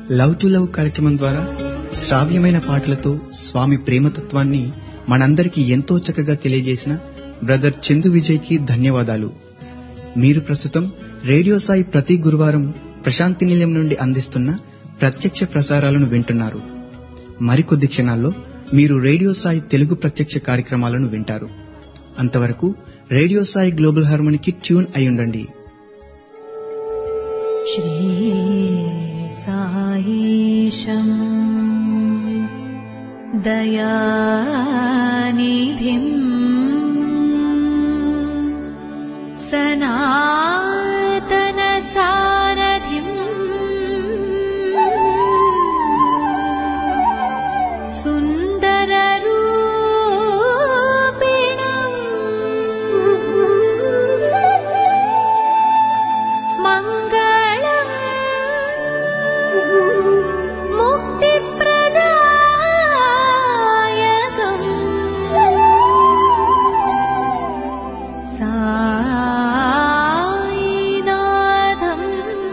Love to love కార్యక్రమం ద్వారా శ్రావ్యమైన పాటలతో స్వామి ప్రేమతత్వాన్ని మనందరికీ ఎంతో చక్కగా తెలియజేసిన బ్రదర్ చందు విజయ్కి ధన్యవాదాలు మీరు ప్రస్తుతం రేడియో సాయి ప్రతి గురువారం ప్రశాంతి నిలయం నుండి అందిస్తున్న ప్రత్యక్ష ప్రసారాలను వింటున్నారు మరికొద్ది క్షణాల్లో మీరు రేడియో సాయి తెలుగు ప్రత్యక్ష కార్యక్రమాలను వింటారు అంతవరకు రేడియో సాయి గ్లోబల్ హార్మోనికి ట్యూన్ అయి ఉండండి श्रीसायीशम् दयानिधिम् सनातनसारथिम् सुन्दररूपिणम् मङ्गलम् मुक्तिप्रदायकम् सायिनाथम्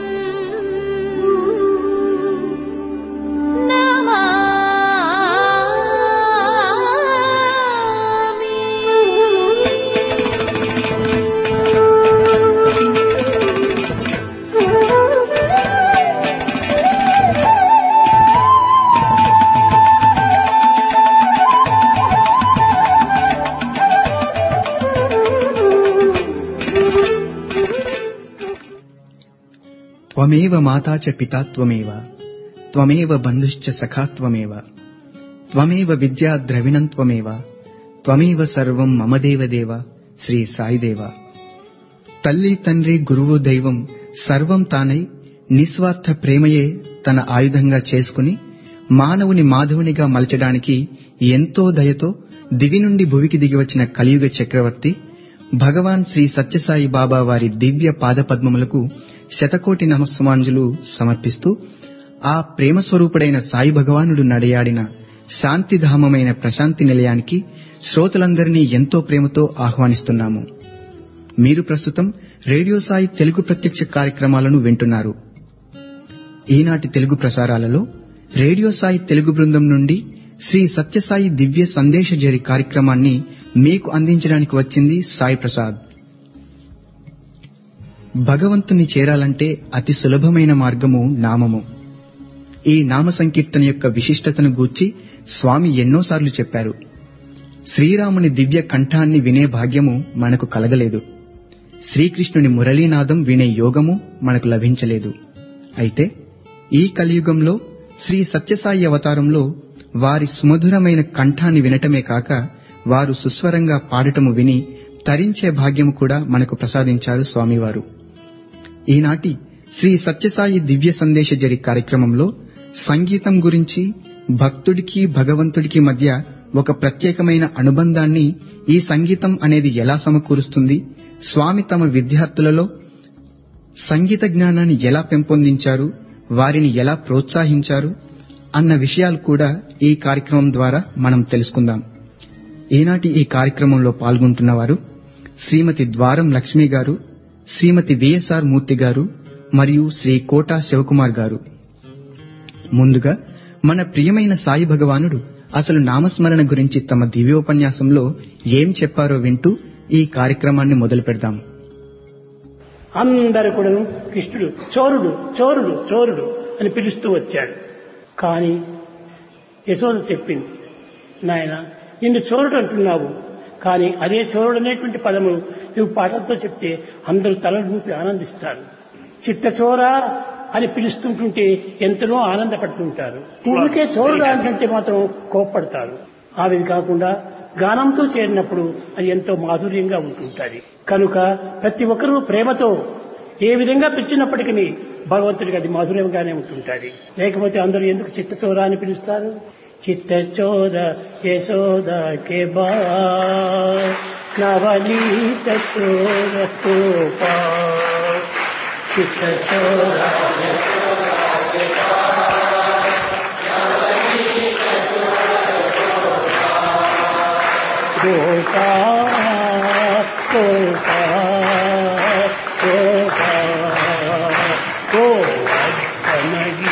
త్వమేవ మాతా చ పితా త్వమేవ త్వమేవ బంధుశ్చ సఖా త్వమేవ త్వమేవ విద్యా ద్రవిణం త్వమేవ త్వమేవ సర్వం మమ దేవ దేవ శ్రీ సాయిదేవ తల్లి తండ్రి గురువు దైవం సర్వం తానై నిస్వార్థ ప్రేమయే తన ఆయుధంగా చేసుకుని మానవుని మాధవునిగా మలచడానికి ఎంతో దయతో దివి నుండి భువికి దిగివచ్చిన కలియుగ చక్రవర్తి భగవాన్ శ్రీ సత్యసాయి బాబా వారి దివ్య పాదపద్మములకు శతకోటి నమస్సమాంజులు సమర్పిస్తూ ఆ ప్రేమ స్వరూపుడైన సాయి భగవానుడు నడయాడిన శాంతిధామమైన ప్రశాంతి నిలయానికి శ్రోతలందరినీ ఎంతో ప్రేమతో ఆహ్వానిస్తున్నాము మీరు ప్రస్తుతం రేడియో సాయి తెలుగు ప్రత్యక్ష కార్యక్రమాలను వింటున్నారు ఈనాటి తెలుగు ప్రసారాలలో రేడియో సాయి తెలుగు బృందం నుండి శ్రీ సత్యసాయి దివ్య సందేశ జరి కార్యక్రమాన్ని మీకు అందించడానికి వచ్చింది సాయి ప్రసాద్ భగవంతుని చేరాలంటే అతి సులభమైన మార్గము నామము ఈ నామ సంకీర్తన యొక్క విశిష్టతను గూర్చి స్వామి ఎన్నోసార్లు చెప్పారు శ్రీరాముని దివ్య కంఠాన్ని వినే భాగ్యము మనకు కలగలేదు శ్రీకృష్ణుని మురళీనాదం వినే యోగము మనకు లభించలేదు అయితే ఈ కలియుగంలో శ్రీ సత్యసాయి అవతారంలో వారి సుమధురమైన కంఠాన్ని వినటమే కాక వారు సుస్వరంగా పాడటము విని తరించే భాగ్యము కూడా మనకు ప్రసాదించారు స్వామివారు ఈనాటి శ్రీ సత్యసాయి దివ్య సందేశ జరి కార్యక్రమంలో సంగీతం గురించి భక్తుడికి భగవంతుడికి మధ్య ఒక ప్రత్యేకమైన అనుబంధాన్ని ఈ సంగీతం అనేది ఎలా సమకూరుస్తుంది స్వామి తమ విద్యార్థులలో సంగీత జ్ఞానాన్ని ఎలా పెంపొందించారు వారిని ఎలా ప్రోత్సహించారు అన్న విషయాలు కూడా ఈ కార్యక్రమం ద్వారా మనం తెలుసుకుందాం ఈనాటి ఈ కార్యక్రమంలో పాల్గొంటున్న వారు శ్రీమతి ద్వారం లక్ష్మి గారు శ్రీమతి విఎస్ఆర్ మూర్తి గారు మరియు శ్రీ కోటా శివకుమార్ గారు ముందుగా మన ప్రియమైన సాయి భగవానుడు అసలు నామస్మరణ గురించి తమ దివ్యోపన్యాసంలో ఏం చెప్పారో వింటూ ఈ కార్యక్రమాన్ని మొదలు పెడదాం అందరు కూడా కృష్ణుడు చోరుడు చోరుడు చోరుడు అని పిలుస్తూ వచ్చాడు కానీ యశోద చెప్పింది నాయన నిన్ను చోరుడు అంటున్నావు కానీ అదే చోరుడు అనేటువంటి పదము నువ్వు పాటలతో చెప్తే అందరూ తల ఊపి ఆనందిస్తారు చిత్తచోర అని పిలుస్తుంటుంటే ఎంతనో ఆనందపడుతుంటారు ఊరికే చోరుడు అంటే మాత్రం కోప్పడతారు ఆ విధి కాకుండా గానంతో చేరినప్పుడు అది ఎంతో మాధుర్యంగా ఉంటుంటుంది కనుక ప్రతి ఒక్కరూ ప్రేమతో ఏ విధంగా పిలిచినప్పటికీ భగవంతుడికి అది మాధుర్యంగానే ఉంటుంటుంది లేకపోతే అందరూ ఎందుకు చిత్తచోర అని పిలుస్తారు చిత్తచోర యశోద కే బా నవనీత చోర కోపా చిత్తచోర కోపా కోపా కోపా కోనగిరి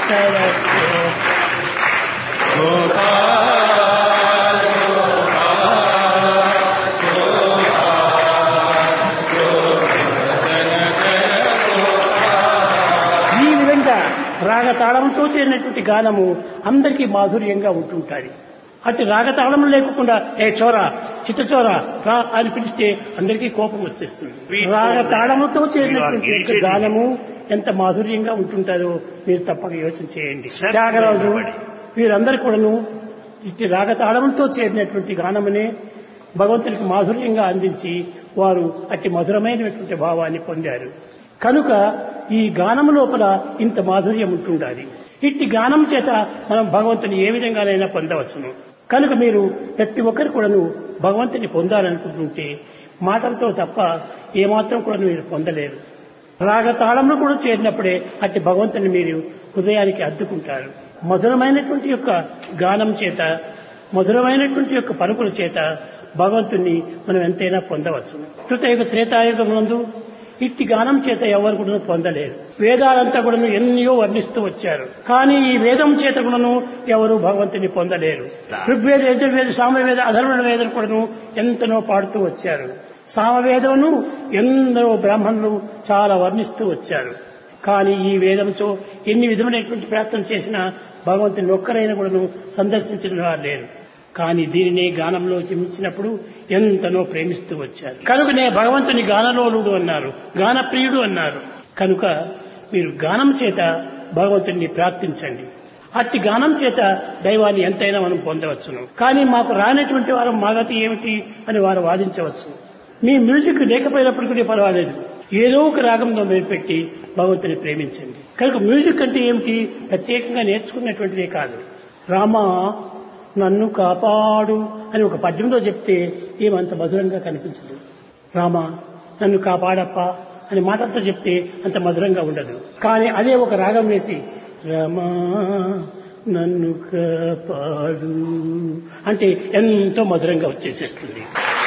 ఈ విధంగా రాగతాళంతో చేరినటువంటి గానము అందరికీ మాధుర్యంగా ఉంటుంటుంది అటు రాగతాళం లేకుండా ఏ చోరా చిట్ట చోరా రా అని పిలిస్తే అందరికీ కోపం వచ్చేస్తుంది రాగతాళముతో చేరినటువంటి యొక్క గానము ఎంత మాధుర్యంగా ఉంటుంటారో మీరు తప్పక యోచన చేయండి త్యాగరాజు వీరందరూ కూడాను ఇట్టి రాగతాళములతో చేరినటువంటి గానమునే భగవంతునికి మాధుర్యంగా అందించి వారు అట్టి మధురమైనటువంటి భావాన్ని పొందారు కనుక ఈ గానం లోపల ఇంత మాధుర్యం ఉంటుండాలి ఇట్టి గానం చేత మనం భగవంతుని ఏ విధంగానైనా పొందవచ్చును కనుక మీరు ప్రతి ఒక్కరు కూడాను భగవంతుని పొందాలనుకుంటుంటే మాటలతో తప్ప ఏమాత్రం కూడా మీరు పొందలేరు రాగతాళంలో కూడా చేరినప్పుడే అట్టి భగవంతుని మీరు హృదయానికి అద్దుకుంటారు మధురమైనటువంటి యొక్క గానం చేత మధురమైనటువంటి యొక్క పలుకుల చేత భగవంతుణ్ణి మనం ఎంతైనా పొందవచ్చు కృతయుగ త్రేతాయుగం నందు ఇట్టి గానం చేత ఎవరు కూడా పొందలేరు వేదాలంతా కూడా ఎన్నో వర్ణిస్తూ వచ్చారు కానీ ఈ వేదం చేత కూడాను ఎవరు భగవంతుని పొందలేరు ఋగ్వేద యజుర్వేద సామవేద అధర్వణ వేదం కూడాను ఎంతనో పాడుతూ వచ్చారు సామవేదమును ఎందరో బ్రాహ్మణులు చాలా వర్ణిస్తూ వచ్చారు కానీ ఈ వేదంతో ఎన్ని విధమైనటువంటి ప్రయత్నం చేసినా భగవంతుని ఒక్కరైనా కూడాను సందర్శించిన వారు లేరు కానీ దీనినే గానంలో చిమించినప్పుడు ఎంతనో ప్రేమిస్తూ వచ్చారు కనుకనే భగవంతుని గానలోలుడు అన్నారు గానప్రియుడు అన్నారు కనుక మీరు గానం చేత భగవంతుని ప్రార్థించండి అట్టి గానం చేత దైవాన్ని ఎంతైనా మనం పొందవచ్చును కానీ మాకు రానటువంటి వారు మా గతి ఏమిటి అని వారు వాదించవచ్చు మీ మ్యూజిక్ లేకపోయినప్పటికీ పర్వాలేదు ఏదో ఒక రాగంలో మీరు పెట్టి భగవంతుని ప్రేమించండి కనుక మ్యూజిక్ అంటే ఏమిటి ప్రత్యేకంగా నేర్చుకున్నటువంటిదే కాదు రామా నన్ను కాపాడు అని ఒక పద్యంలో చెప్తే ఏమంత మధురంగా కనిపించదు రామ నన్ను కాపాడప్ప అని మాటలతో చెప్తే అంత మధురంగా ఉండదు కానీ అదే ఒక రాగం వేసి రమా నన్ను కాపాడు అంటే ఎంతో మధురంగా వచ్చేసేస్తుంది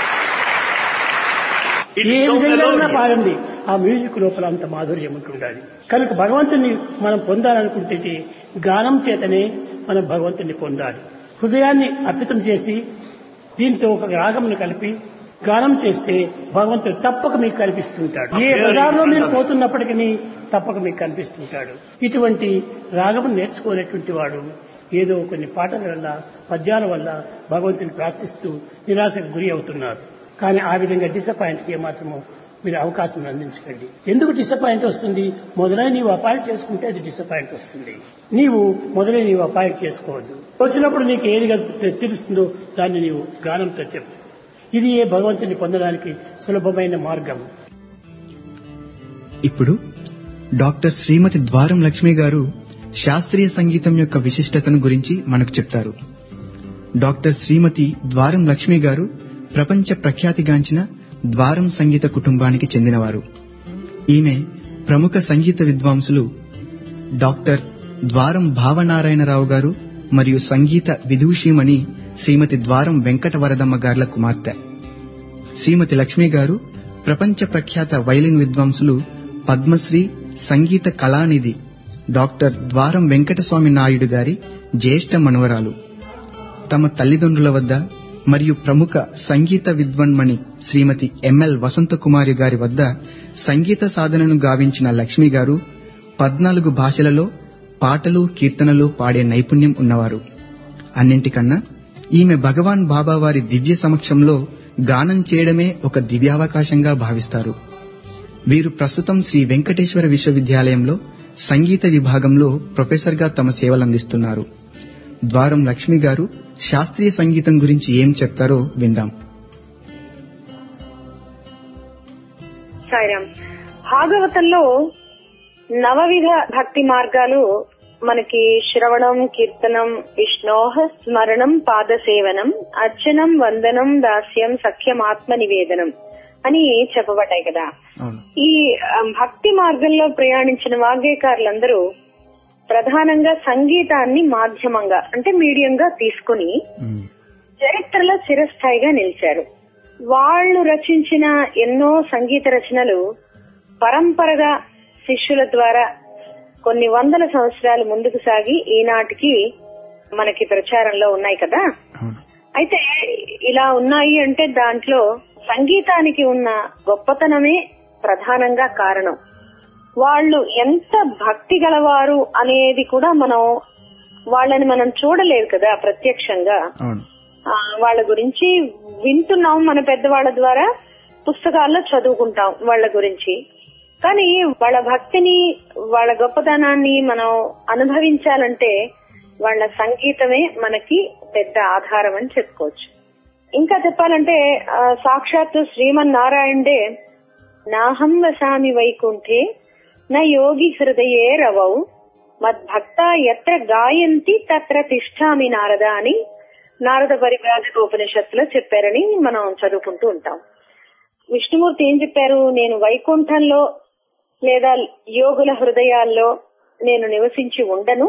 It ఏ is so విధంగా ఉన్నా melodious. పాడండి ఆ మ్యూజిక్ లోపల అంత మాధుర్యం ఉంటుండాలి కనుక భగవంతుని మనం పొందాలనుకుంటే గానం చేతనే మనం భగవంతుని పొందాలి హృదయాన్ని అర్పితం చేసి దీంతో ఒక రాగమును కలిపి గానం చేస్తే భగవంతుడు తప్పక మీకు కనిపిస్తుంటాడు ఏ బజార్లో మీరు పోతున్నప్పటికీ తప్పక మీకు కనిపిస్తుంటాడు ఇటువంటి రాగము నేర్చుకునేటువంటి వాడు ఏదో కొన్ని పాటల వల్ల పద్యాల వల్ల భగవంతుని ప్రార్థిస్తూ నిరాశకు గురి అవుతున్నారు కానీ ఆ విధంగా డిసప్పాయింట్కి ఏమాత్రమో మీరు అవకాశం అందించకండి ఎందుకు డిసప్పాయింట్ వస్తుంది మొదలై నీవు అపాయింట్ చేసుకుంటే అది డిసప్పాయింట్ వస్తుంది నీవు మొదలై నీవు అపాయింట్ చేసుకోవద్దు వచ్చినప్పుడు నీకు ఏది తె- తెలుస్తుందో దాన్ని నీవు గానంతో చెప్పు ఇది ఏ భగవంతుని పొందడానికి సులభమైన మార్గం ఇప్పుడు డాక్టర్ శ్రీమతి ద్వారం లక్ష్మి గారు శాస్త్రీయ సంగీతం యొక్క విశిష్టతను గురించి మనకు చెప్తారు డాక్టర్ శ్రీమతి ద్వారం లక్ష్మి గారు ప్రపంచ ప్రఖ్యాతిగాంచిన ద్వారం సంగీత కుటుంబానికి చెందినవారు ఈమె ప్రముఖ సంగీత విద్వాంసులు డాక్టర్ ద్వారం భావనారాయణరావు గారు మరియు సంగీత విదూషీమణి శ్రీమతి ద్వారం వెంకట వరదమ్మ గార్ల కుమార్తె శ్రీమతి లక్ష్మి గారు ప్రపంచ ప్రఖ్యాత వైలిన్ విద్వాంసులు పద్మశ్రీ సంగీత కళానిధి డాక్టర్ ద్వారం వెంకటస్వామి నాయుడు గారి జ్యేష్ఠ మనవరాలు తమ తల్లిదండ్రుల వద్ద మరియు ప్రముఖ సంగీత విద్వన్మణి శ్రీమతి ఎంఎల్ వసంతకుమారి గారి వద్ద సంగీత సాధనను గావించిన లక్ష్మి గారు పద్నాలుగు భాషలలో పాటలు కీర్తనలు పాడే నైపుణ్యం ఉన్నవారు అన్నింటికన్నా ఈమె భగవాన్ బాబా వారి దివ్య సమక్షంలో గానం చేయడమే ఒక దివ్యావకాశంగా భావిస్తారు వీరు ప్రస్తుతం శ్రీ వెంకటేశ్వర విశ్వవిద్యాలయంలో సంగీత విభాగంలో ప్రొఫెసర్గా తమ సేవలందిస్తున్నారు ద్వారం లక్ష్మి గారు శాస్త్రీయ సంగీతం గురించి ఏం చెప్తారో విందాం సాయిరామ్ భాగవతంలో నవవిధ భక్తి మార్గాలు మనకి శ్రవణం కీర్తనం విష్ణోహ స్మరణం పాదసేవనం అర్చనం వందనం దాస్యం సఖ్యం ఆత్మ నివేదనం అని చెప్పబడ్డాయి కదా అవును ఈ ఆ, భక్తి మార్గంలో ప్రయాణించిన వాగ్గేయకారులందరూ ప్రధానంగా సంగీతాన్ని మాధ్యమంగా అంటే మీడియంగా తీసుకుని ఉమ్, చరిత్రలో చిరస్థాయిగా నిలిచారు వాళ్ళు రచించిన ఎన్నో సంగీత రచనలు పరంపరగా శిష్యుల ద్వారా కొన్ని వందల సంవత్సరాలు ముందుకు సాగి ఈనాటికి మనకి ప్రచారంలో ఉన్నాయి కదా అవును అయితే ఇలా ఉన్నాయి అంటే దాంట్లో సంగీతానికి ఉన్న గొప్పతనమే ప్రధానంగా కారణం వాళ్ళు ఎంత భక్తి గలవారు అనేది కూడా మనం వాళ్ళని మనం చూడలేదు కదా ప్రత్యక్షంగా అవును ఆ, వాళ్ళ గురించి వింటున్నాం మన పెద్దవాళ్ళ ద్వారా పుస్తకాల్లో చదువుకుంటాం వాళ్ళ గురించి కానీ వాళ్ళ భక్తిని వాళ్ళ గొప్పతనాన్ని మనం అనుభవించాలంటే వాళ్ళ సంగీతమే మనకి పెద్ద ఆధారం అని చెప్పుకోవచ్చు ఇంకా చెప్పాలంటే ఆ, సాక్షాత్తు శ్రీమన్నారాయణుడే నాహం వసామి వైకుంఠే నా యోగి హృదయే రవౌ మద్భక్త ఎత్ర గాయంతి తత్ర తిష్టామి నారద అని నారద పరివ్రాజక ఉపనిషత్తులో చెప్పారని మనం చదువుకుంటూ ఉంటాం విష్ణుమూర్తి ఏం చెప్పారు నేను వైకుంఠంలో లేదా యోగుల హృదయాల్లో నేను నివసించి ఉండను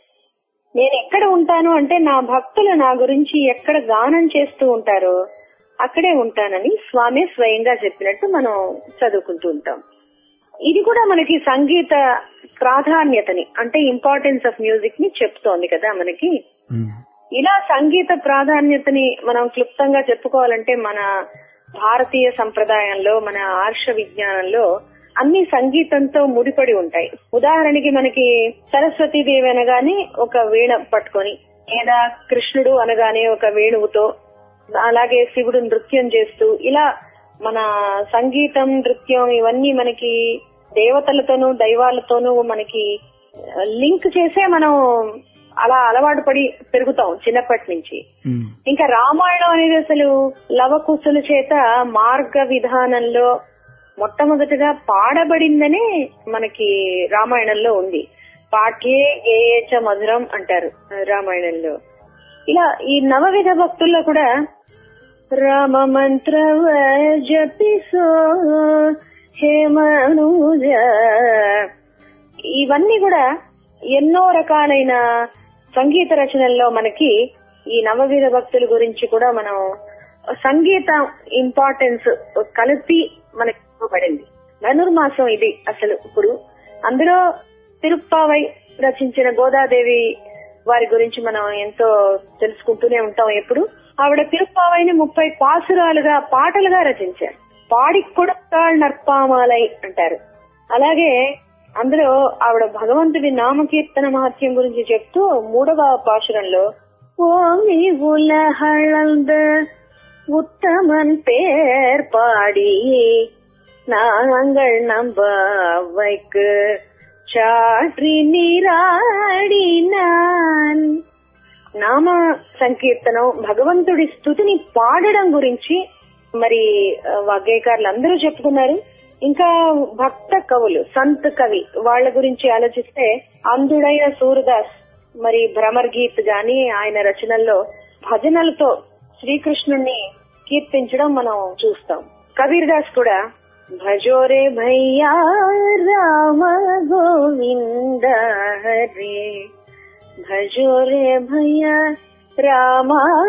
నేను ఎక్కడ ఉంటాను అంటే నా భక్తులు నా గురించి ఎక్కడ గానం చేస్తూ ఉంటారో అక్కడే ఉంటానని స్వామి స్వయంగా చెప్పినట్టు మనం చదువుకుంటూ ఉంటాం ఇది కూడా మనకి సంగీత ప్రాధాన్యతని అంటే ఇంపార్టెన్స్ ఆఫ్ మ్యూజిక్ ని చెప్తోంది కదా మనకి ఉమ్, ఇలా సంగీత ప్రాధాన్యతని మనం క్లుప్తంగా చెప్పుకోవాలంటే మన భారతీయ సంప్రదాయంలో మన ఆర్ష విజ్ఞానంలో అన్ని సంగీతంతో ముడిపడి ఉంటాయి ఉదాహరణకి మనకి సరస్వతీదేవి అనగానే ఒక వీణ పట్టుకొని లేదా కృష్ణుడు అనగానే ఒక వేణువుతో అలాగే శివుడు నృత్యం చేస్తూ ఇలా మన సంగీతం నృత్యం ఇవన్నీ మనకి దేవతలతోనూ దైవాలతోనూ మనకి లింక్ చేసే మనం అలా అలవాటు పడి పెరుగుతాం చిన్నప్పటి నుంచి ఉమ్, ఇంకా రామాయణం అనేది అసలు లవకుశుల చేత మార్గ విధానంలో మొట్టమొదటిగా పాడబడిందనే మనకి రామాయణంలో ఉంది పాఠ్యే గేయేచ మధురం అంటారు రామాయణంలో ఇలా ఈ నవవిధ భక్తుల్లో కూడా రామ మంత్ర జపిసో హేమనుజ ఇవన్నీ కూడా ఎన్నో రకాలైన సంగీత రచనల్లో మనకి ఈ నవవిధ భక్తుల గురించి కూడా మనం సంగీత ఇంపార్టెన్స్ కలిపి మనకి ఇవ్వబడింది ధనుర్మాసం ఇది అసలు ఇప్పుడు అందులో తిరుప్పావై రచించిన గోదాదేవి వారి గురించి మనం ఎంతో తెలుసుకుంటూనే ఉంటాం ఎప్పుడు ఆవిడ తిరుప్పావైని ముప్పై పాసురాలుగా పాటలుగా రచించారు పాడి కొడతాళ్ నర్పామాలై అంటారు అలాగే అందులో ఆవిడ భగవంతుడి నామకీర్తన మహత్యం గురించి చెప్తూ మూడవ పాశురంలో ఓమి ఉలహళంద உத்தமன் பேர் பாடி நாங்கள் நம்பவைக்கு చాట్రి నీరాడినాన్ నామ సంకీర్తనం భగవంతుడి స్థుతిని పాడడం గురించి మరి ఆ, వాగ్గేయకారులు అందరూ చెప్పుకున్నారు ఇంకా భక్త కవులు సంత్ కవి వాళ్ళ గురించి ఆలోచిస్తే అంధుడైన సూరదాస్ మరి భ్రమర్ గీత్ గాని ఆయన రచనల్లో భజనలతో శ్రీకృష్ణుణ్ణి కీర్తించడం మనం చూస్తాం కబీర్ దాస్ కూడా భజోరే భయ్యా రామ గోవింద హరే భజోరే భయ్యా రామ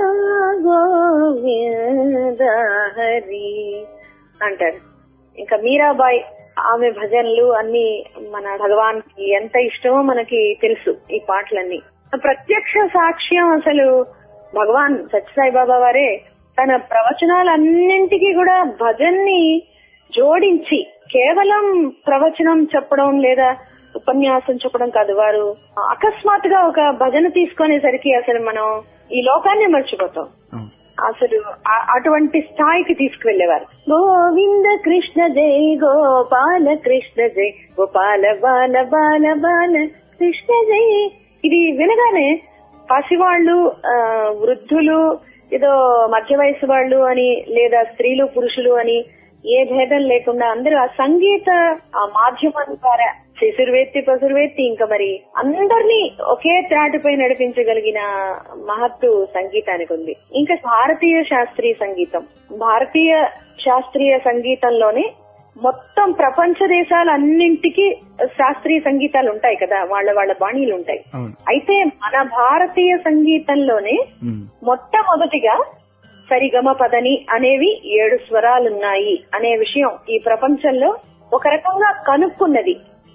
గోవింద హరి అంటారు ఇంకా మీరాబాయ్ ఆమె భజనలు అన్ని మన భగవాన్ కి ఎంత ఇష్టమో మనకి తెలుసు ఈ పాటలన్నీ ప్రత్యక్ష సాక్ష్యం అసలు భగవాన్ సత్యసాయి బాబా వారే తన ప్రవచనాలన్నింటికి కూడా భజన్ని జోడించి కేవలం ప్రవచనం చెప్పడం లేదా ఉపన్యాసం చెప్పడం కాదు వారు అకస్మాత్తుగా ఒక భజన తీసుకునేసరికి అసలు మనం ఈ లోకాన్ని మర్చిపోతాం అవును అసలు ఆ- అటువంటి స్థాయికి తీసుకువెళ్లేవారు గోవింద కృష్ణ జై గోపాల కృష్ణ జై గోపాల బాల బాల బాల కృష్ణ జై ఇది వినగానే పసివాళ్ళు ఆ, వృద్ధులు ఏదో మధ్య వయసు వాళ్ళు అని లేదా స్త్రీలు పురుషులు అని ఏ భేదం లేకుండా అందరూ ఆ సంగీత ఆ మాధ్యమం ద్వారా శిశుర్వేత్తి పసురువేత్తి ఇంకా మరి అందరినీ ఒకే త్రాటిపై నడిపించగలిగిన మహత్తు సంగీతానికి ఉంది ఇంకా భారతీయ శాస్త్రీయ సంగీతం భారతీయ శాస్త్రీయ సంగీతంలోనే మొత్తం ప్రపంచ దేశాలన్నింటికి శాస్త్రీయ సంగీతాలు ఉంటాయి కదా వాళ్ళ వాళ్ళ బాణీలు ఉంటాయి అవును అయితే మన భారతీయ సంగీతంలోనే ఉమ్, మొట్టమొదటిగా సరిగమ పదని అనేవి ఏడు స్వరాలున్నాయి అనే విషయం ఈ ప్రపంచంలో ఒక రకంగా కనుక్కున్నది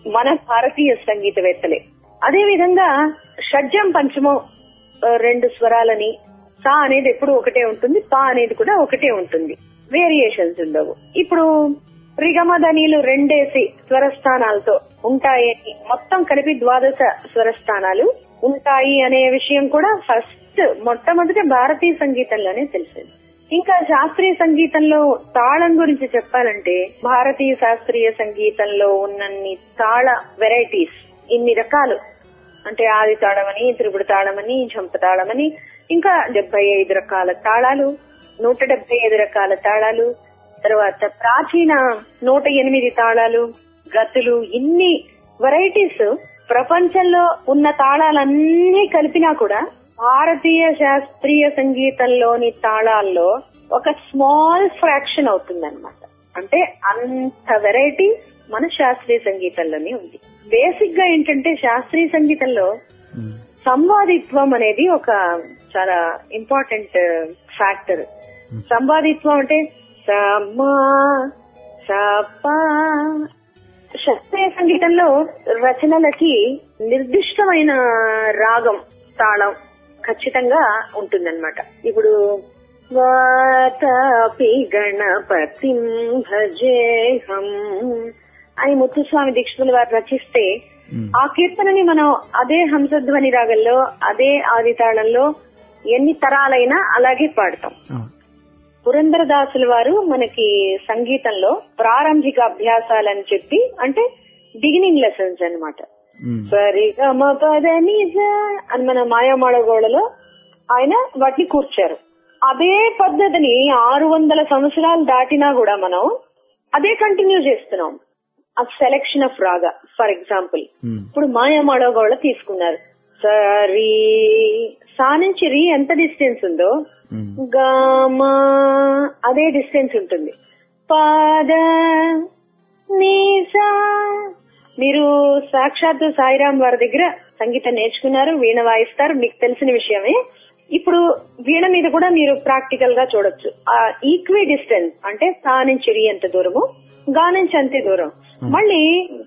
మన భారతీయ సంగీతవేత్తలే అదే విధంగా షడ్జం పంచమం ఆ, రెండు స్వరాలని సా అనేది ఎప్పుడు ఒకటే ఉంటుంది పా అనేది కూడా ఒకటే ఉంటుంది వేరియేషన్స్ ఉండవు ఇప్పుడు రిగమధనీలు రెండేసి స్వరస్థానాలతో ఉంటాయని మొత్తం కలిపి ద్వాదశ స్వరస్థానాలు ఉంటాయి అనే విషయం కూడా ఫస్ట్ మొట్టమొదటి భారతీయ సంగీతంలోనే తెలిసింది ఇంకా శాస్త్రీయ సంగీతంలో తాళం గురించి చెప్పాలంటే భారతీయ శాస్త్రీయ సంగీతంలో ఉన్నన్ని తాళ వెరైటీస్ ఇన్ని రకాలు అంటే ఆది తాళమని త్రిపుడు తాళమని జంప తాళమని ఇంకా డెబ్బై ఐదు రకాల తాళాలు నూట డెబ్బై ఐదు రకాల తాళాలు తర్వాత ప్రాచీన నూట ఎనిమిది తాళాలు గతులు ఇన్ని వెరైటీస్ ప్రపంచంలో ఉన్న తాళాలన్నీ కలిపినా కూడా భారతీయ శాస్త్రీయ సంగీతంలోని తాళాల్లో ఒక స్మాల్ ఫ్రాక్షన్ అవుతుందన్నమాట అంటే అంత వెరైటీ మన శాస్త్రీయ సంగీతంలోనే ఉంది బేసిక్ గా ఏంటంటే శాస్త్రీయ సంగీతంలో ఉమ్, సంవాదిత్వం అనేది ఒక చాలా ఇంపార్టెంట్ ఫ్యాక్టర్ సంవాదిత్వం అంటే సమా సపా శాస్త్రీయ సంగీతంలో రచనలకి నిర్దిష్టమైన రాగం తాళం ఖచ్చితంగా ఉంటుందన్నమాట ఇప్పుడు వాతాపి గణపతిం భజేహం అని ముత్తుస్వామి దీక్షితులు వారు రచిస్తే ఉమ్, ఆ కీర్తనని మనం అదే హంసధ్వని రాగంలో అదే ఆది తాళంలో ఎన్ని తరాలైనా అలాగే పాడతాం అవును. పురంధరదాసుల వారు మనకి సంగీతంలో ప్రారంభిక అభ్యాసాలని చెప్పి అంటే బిగినింగ్ లెసన్స్ అన్నమాట ఉమ్, సరిగమ పద నిజ అని మన మాయామాడగోళలో ఆయన వాటిని కూర్చారు అదే పద్ధతిని ఆరు వందల సంవత్సరాలు దాటినా కూడా మనం అదే కంటిన్యూ చేస్తున్నాం ఆ selection of raga for example um, ఇప్పుడు మాయామాడగోళ తీసుకున్నారు సరి సా నుంచి రీ ఎంత డిస్టెన్స్ ఉందో ఉమ్, గామా అదే డిస్టెన్స్ ఉంటుంది పాద నీసా మీరు సాక్షాత్తు సాయిరాం వారి దగ్గర సంగీతం నేర్చుకున్నారు వీణ వాయిస్తారు మీకు తెలిసిన విషయమే ఇప్పుడు వీణ మీద కూడా మీరు ప్రాక్టికల్ గా చూడొచ్చు ఆ ఈక్వీ డిస్టెన్స్ అంటే సా నుంచి రీ ఎంత దూరము గా నుంచి అంతే దూరం మళ్ళీ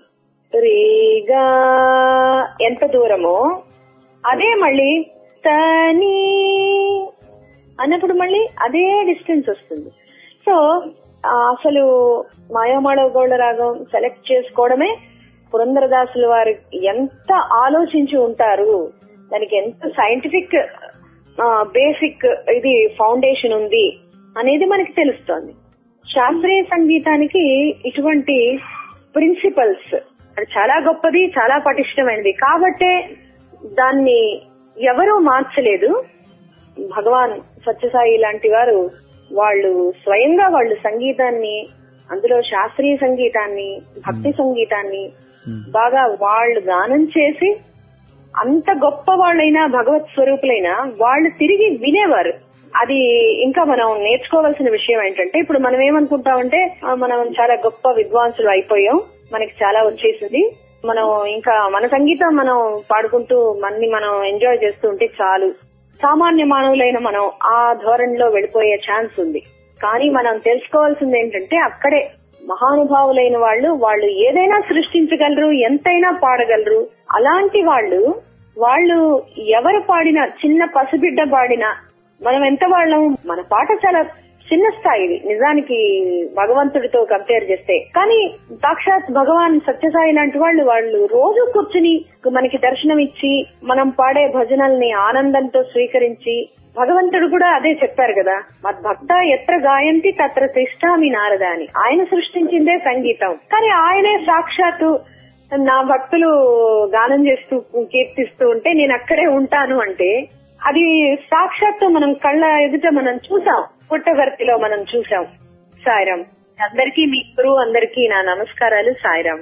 రీగా ఎంత దూరమో అదే మళ్ళీ తని అన్నప్పుడు మళ్ళీ అదే డిస్టెన్స్ వస్తుంది సో ఆ, అసలు మాయామాళవ గౌడ రాగం సెలెక్ట్ చేసుకోవడమే పురంధరదాసుల వారు ఎంత ఆలోచించి ఉంటారు దానికి ఎంత సైంటిఫిక్ బేసిక్ ఇది ఫౌండేషన్ ఉంది అనేది మనకి తెలుస్తోంది శాస్త్రీయ సంగీతానికి ఇటువంటి ప్రిన్సిపల్స్ అది చాలా గొప్పది చాలా పటిష్టమైనది కాబట్టే దాన్ని ఎవరూ మార్చలేదు భగవాన్ సత్యసాయి లాంటి వారు వాళ్ళు స్వయంగా వాళ్ళు సంగీతాన్ని అందులో శాస్త్రీయ సంగీతాన్ని భక్తి సంగీతాన్ని ఉమ్, బాగా వాళ్ళు గానం చేసి అంత గొప్ప వాళ్ళైనా భగవత్ స్వరూపులైనా వాళ్ళు తిరిగి వినేవారు అది ఇంకా మనం నేర్చుకోవాల్సిన విషయం ఏంటంటే ఇప్పుడు మనం ఏమనుకుంటామంటే ఆ, మనం చాలా గొప్ప విద్వాంసులు అయిపోయాం మనకి చాలా వచ్చేసింది మనం ఇంకా మన సంగీతం మనం పాడుకుంటూ మన్ని మనం ఎంజాయ్ చేస్తూ ఉంటే చాలు సామాన్య మానవులైన మనం ఆ ధోరణిలో వెళ్ళిపోయే ఛాన్స్ ఉంది కానీ మనం తెలుసుకోవాల్సింది ఏంటంటే అక్కడే మహానుభావులైన వాళ్ళు వాళ్ళు ఏదైనా సృష్టించగలరు ఎంతైనా పాడగలరు అలాంటి వాళ్ళు వాళ్ళు ఎవరు పాడినా చిన్న పసిబిడ్డ పాడినా మనం ఎంత వాళ్ళం మన పాట చాలా చిన్న స్థాయిది నిజానికి భగవంతుడితో కంపేర్ చేస్తే కానీ సాక్షాత్ భగవాన్ సత్యసాయి లాంటి వాళ్ళు వాళ్ళు రోజు కూర్చుని మనకి దర్శనం ఇచ్చి మనం పాడే భజనల్ని ఆనందంతో స్వీకరించి భగవంతుడు కూడా అదే చెప్పారు కదా మద్భక్త ఎత్ర గాయంతి తత్ర తిష్టామి నారద అని ఆయన సృష్టించిందే సంగీతం కానీ ఆయనే సాక్షాత్తు నా భక్తులు గానం చేస్తూ కీర్తిస్తూ ఉంటే నేను అక్కడే ఉంటాను అంటే అది సాక్షాత్తు మనం కళ్ళ ఎదుట మనం చూసాం పుట్టవర్తిలో మనం చూసాం సాయిరాం అందరికీ మీ గురువు అందరికీ నా నమస్కారాలు సాయిరాం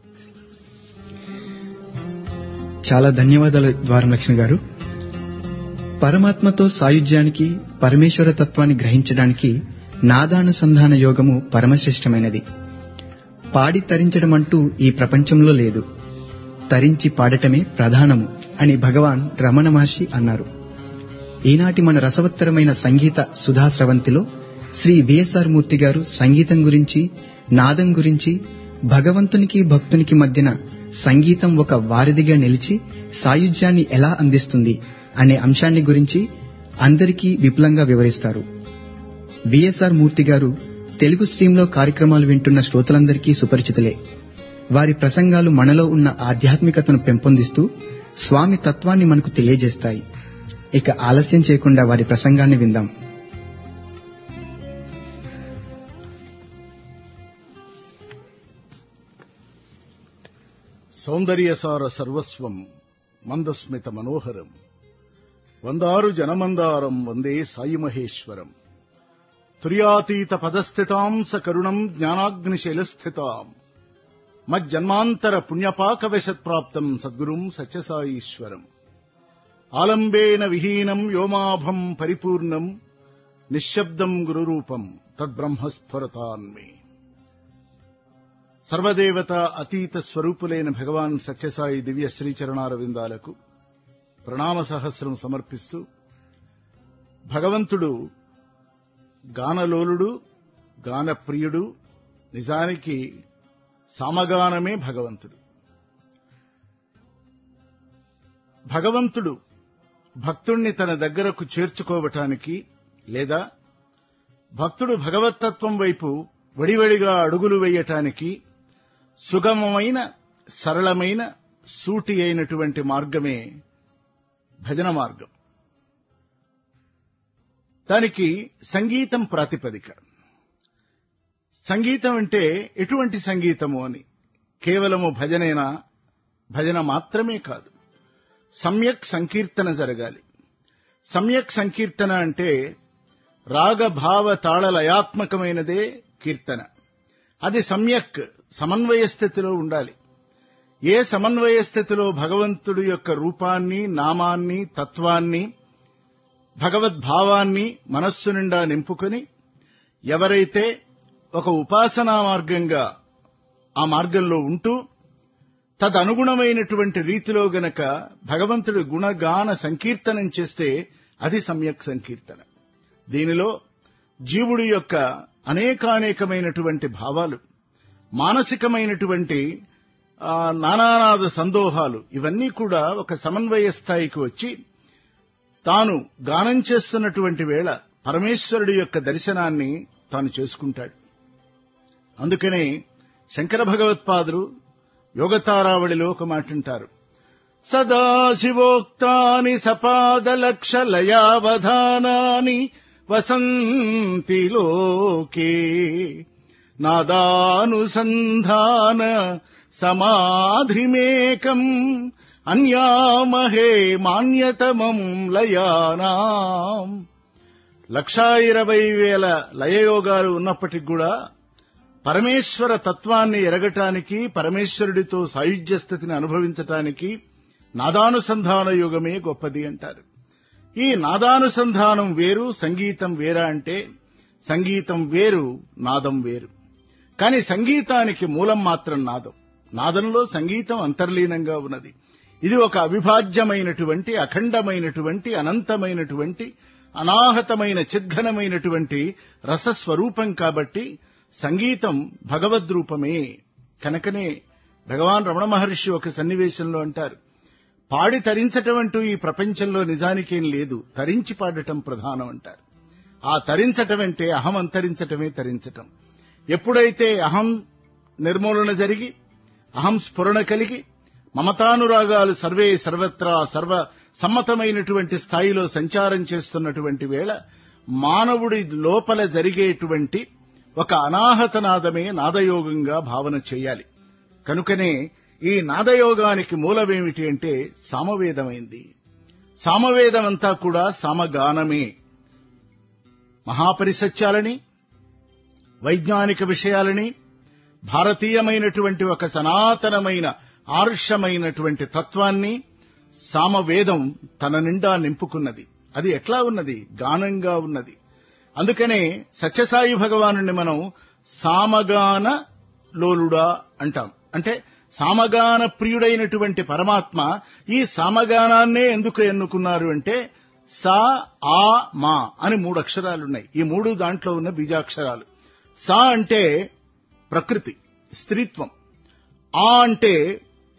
చాలా ధన్యవాదాలు ద్వారలక్ష్మి గారు పరమాత్మతో సాయుధ్యానికి పరమేశ్వర తత్వాన్ని గ్రహించడానికి నాదానుసంధాన యోగము పరమశ్రేష్టమైనది పాడి తరించడం అంటూ ఈ ప్రపంచంలో లేదు తరించి పాడటమే ప్రధానము అని భగవాన్ రమణ మహర్షి అన్నారు ఈనాటి మన రసవత్తరమైన సంగీత సుధాస్రవంతిలో శ్రీ విఎస్ఆర్ మూర్తి గారు సంగీతం గురించి నాదం గురించి భగవంతునికి భక్తునికి మధ్యన సంగీతం ఒక వారధిగా నిలిచి సాయుధ్యాన్ని ఎలా అందిస్తుంది అనే అంశాన్ని గురించి అందరికీ విపులంగా వివరిస్తారు బిఎస్ఆర్ మూర్తి గారు తెలుగు స్ట్రీమ్లో కార్యక్రమాలు వింటున్న శ్రోతలందరికీ సుపరిచితులే వారి ప్రసంగాలు మనలో ఉన్న ఆధ్యాత్మికతను పెంపొందిస్తూ స్వామి తత్వాన్ని మనకు తెలియజేస్తాయి ఇక ఆలస్యం చేయకుండా వారి ప్రసంగాన్ని విందాం సౌందర్యసార సర్వస్వం మందస్మిత మనోహరం వందారు జనమందారం వందే సాయి మహేశ్వరం తుర్యాతీత పదస్థితాం సకరుణం జ్ఞానాగ్నిశైలస్థితాం మజ్జన్మాంతర పుణ్యపాక వశత్ప్రాప్తం సద్గురుం సత్యసాయీశ్వరం ఆలంబేన విహీనం వ్యోమాభం పరిపూర్ణం నిశ్శబ్దం గురురూపం తద్బ్రహ్మస్ఫురతాన్మే సర్వదేవత అతీత స్వరూపులైన భగవాన్ సత్యసాయి దివ్య శ్రీచరణారవిందాలకు ప్రణామ సహస్రం సమర్పిస్తూ భగవంతుడు గానలోలుడు గానప్రియుడు నిజానికి సామగానమే భగవంతుడు భగవంతుడు భక్తుణ్ణి తన దగ్గరకు చేర్చుకోవటానికి లేదా భక్తుడు భగవత్తత్వం వైపు వడివడిగా అడుగులు వేయటానికి సుగమమైన సరళమైన సూటి అయినటువంటి మార్గమే భజన మార్గం దానికి సంగీతం ప్రాతిపదిక సంగీతం అంటే ఎటువంటి సంగీతము అని కేవలము భజనేనా భజన మాత్రమే కాదు సమ్యక్ సంకీర్తన జరగాలి సమ్యక్ సంకీర్తన అంటే రాగభావ తాళలయాత్మకమైనదే కీర్తన అది సమ్యక్ సమన్వయ స్థితిలో ఉండాలి ఏ సమన్వయ స్థితిలో భగవంతుడి యొక్క రూపాన్ని నామాన్ని తత్వాన్ని భగవద్భావాన్ని మనస్సు నిండా నింపుకొని ఎవరైతే ఒక ఉపాసనా మార్గంగా ఆ మార్గంలో ఉంటూ తదనుగుణమైనటువంటి రీతిలో గనక భగవంతుడి గుణగాన సంకీర్తనం చేస్తే అది సమ్యక్ సంకీర్తన దీనిలో జీవుడి యొక్క అనేకానేకమైనటువంటి భావాలు మానసికమైనటువంటి ఆ, నానానాద సందోహాలు ఇవన్నీ కూడా ఒక సమన్వయ స్థాయికి వచ్చి తాను గానం చేస్తున్నటువంటి వేళ పరమేశ్వరుడి యొక్క దర్శనాన్ని తాను చేసుకుంటాడు అందుకనే శంకర భగవత్పాదులు యోగతారావళిలో ఒక మాట అంటారు సదాశివోక్తాని సపాదలక్షలయావధానాని వసంతి లోకే నాదానుసంధాన సమాధిమేకం అన్యామహే మాన్యతమం లయానాం లక్షా ఇరవై వేల లయయోగాలు ఉన్నప్పటికి కూడా పరమేశ్వర తత్వాన్ని ఎరగటానికి పరమేశ్వరుడితో సాయుధ్య స్థితిని అనుభవించటానికి నాదానుసంధాన యుగమే గొప్పది అంటారు ఈ నాదానుసంధానం వేరు సంగీతం వేరా అంటే సంగీతం వేరు నాదం వేరు కానీ సంగీతానికి మూలం మాత్రం నాదం నాదంలో సంగీతం అంతర్లీనంగా ఉన్నది ఇది ఒక అవిభాజ్యమైనటువంటి అఖండమైనటువంటి అనంతమైనటువంటి అనాహతమైన చిద్ఘనమైనటువంటి రసస్వరూపం కాబట్టి సంగీతం భగవద్రూపమే కనుకనే భగవాన్ రమణ మహర్షి ఒక సన్నివేశంలో అంటారు పాడి తరించటం అంటూ ఈ ప్రపంచంలో నిజానికేం లేదు తరించి పాడటం ప్రధానం అంటారు ఆ తరించటం అంటే అహం అంతరించటమే తరించటం ఎప్పుడైతే అహం నిర్మూలన జరిగి అహం స్ఫురణ కలిగి మమతానురాగాలు సర్వే సర్వత్రా సర్వ సమ్మతమైనటువంటి స్థాయిలో సంచారం చేస్తున్నటువంటి వేళ మానవుడి లోపల జరిగేటువంటి ఒక అనాహత నాదమే నాదయోగంగా భావన చేయాలి కనుకనే ఈ నాదయోగానికి మూలమేమిటి అంటే సామవేదమైంది సామవేదమంతా కూడా సామగానమే మహాపరిసత్యాలని వైజ్ఞానిక విషయాలని భారతీయమైనటువంటి ఒక సనాతనమైన ఆర్షమైనటువంటి తత్వాన్ని సామవేదం తన నిండా నింపుకున్నది అది ఎట్లా ఉన్నది గానంగా ఉన్నది అందుకనే సత్యసాయి భగవానుని మనం సామగాన లోలుడా అంటాం అంటే సామగాన ప్రియుడైనటువంటి పరమాత్మ ఈ సామగానాన్నే ఎందుకు ఎన్నుకున్నారు అంటే సా ఆ మా అని మూడు అక్షరాలున్నాయి ఈ మూడు దాంట్లో ఉన్న బీజాక్షరాలు సా అంటే ప్రకృతి స్త్రీత్వం ఆ అంటే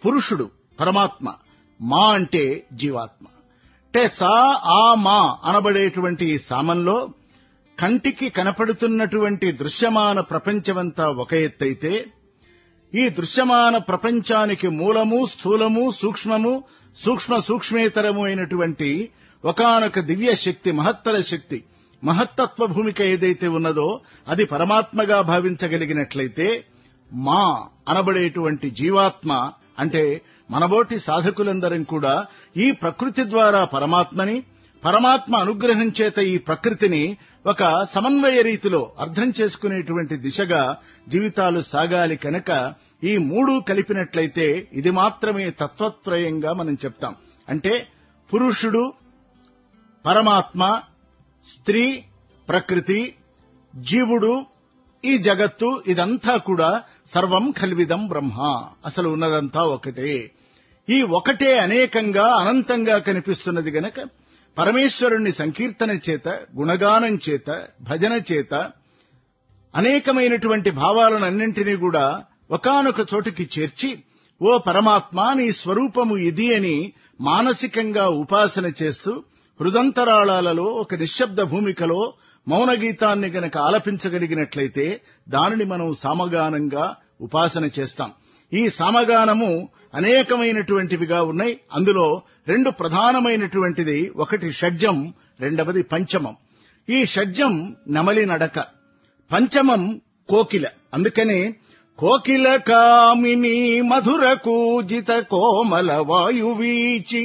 పురుషుడు పరమాత్మ మా అంటే జీవాత్మ అంటే సా ఆ మా అనబడేటువంటి ఈ సామంలో కంటికి కనపడుతున్నటువంటి దృశ్యమాన ప్రపంచమంతా ఒక ఎత్తైతే ఈ దృశ్యమాన ప్రపంచానికి మూలము స్థూలము సూక్ష్మము సూక్ష్మ సూక్ష్మేతరము అయినటువంటి ఒకానొక దివ్య శక్తి మహత్తర శక్తి మహత్తత్వ భూమిక ఏదైతే ఉన్నదో అది పరమాత్మగా భావించగలిగినట్లయితే మా అనబడేటువంటి జీవాత్మ అంటే మనబోటి సాధకులందరం కూడా ఈ ప్రకృతి ద్వారా పరమాత్మని పరమాత్మ అనుగ్రహం చేత ఈ ప్రకృతిని ఒక సమన్వయ రీతిలో అర్థం చేసుకునేటువంటి దిశగా జీవితాలు సాగాలి కనుక ఈ మూడు కలిపినట్లయితే ఇది మాత్రమే తత్వత్రయంగా మనం చెప్తాం అంటే పురుషుడు పరమాత్మ స్త్రీ ప్రకృతి జీవుడు ఈ జగత్తు ఇదంతా కూడా సర్వం కల్విదం బ్రహ్మ అసలు ఉన్నదంతా ఒకటే ఈ ఒకటే అనేకంగా అనంతంగా కనిపిస్తున్నది గనక పరమేశ్వరుణ్ణి సంకీర్తన చేత గుణగానం చేత భజన చేత అనేకమైనటువంటి భావాలనన్నింటినీ కూడా ఒకానొక చోటుకి చేర్చి ఓ పరమాత్మ నీ స్వరూపము ఇది అని మానసికంగా ఉపాసన చేస్తూ హృదంతరాళాలలో ఒక నిశ్శబ్ద భూమికలో మౌన గీతాన్ని గనక ఆలపించగలిగినట్లయితే దానిని మనం సామగానంగా ఉపాసన చేస్తాం ఈ సామగానము అనేకమైనటువంటివిగా ఉన్నాయి అందులో రెండు ప్రధానమైనటువంటిది ఒకటి షడ్జం రెండవది పంచమం ఈ షడ్జం నమలి నడక పంచమం కోకిల అందుకనే కోకిల కామిని మధుర కూజిత కోమల వాయువీచి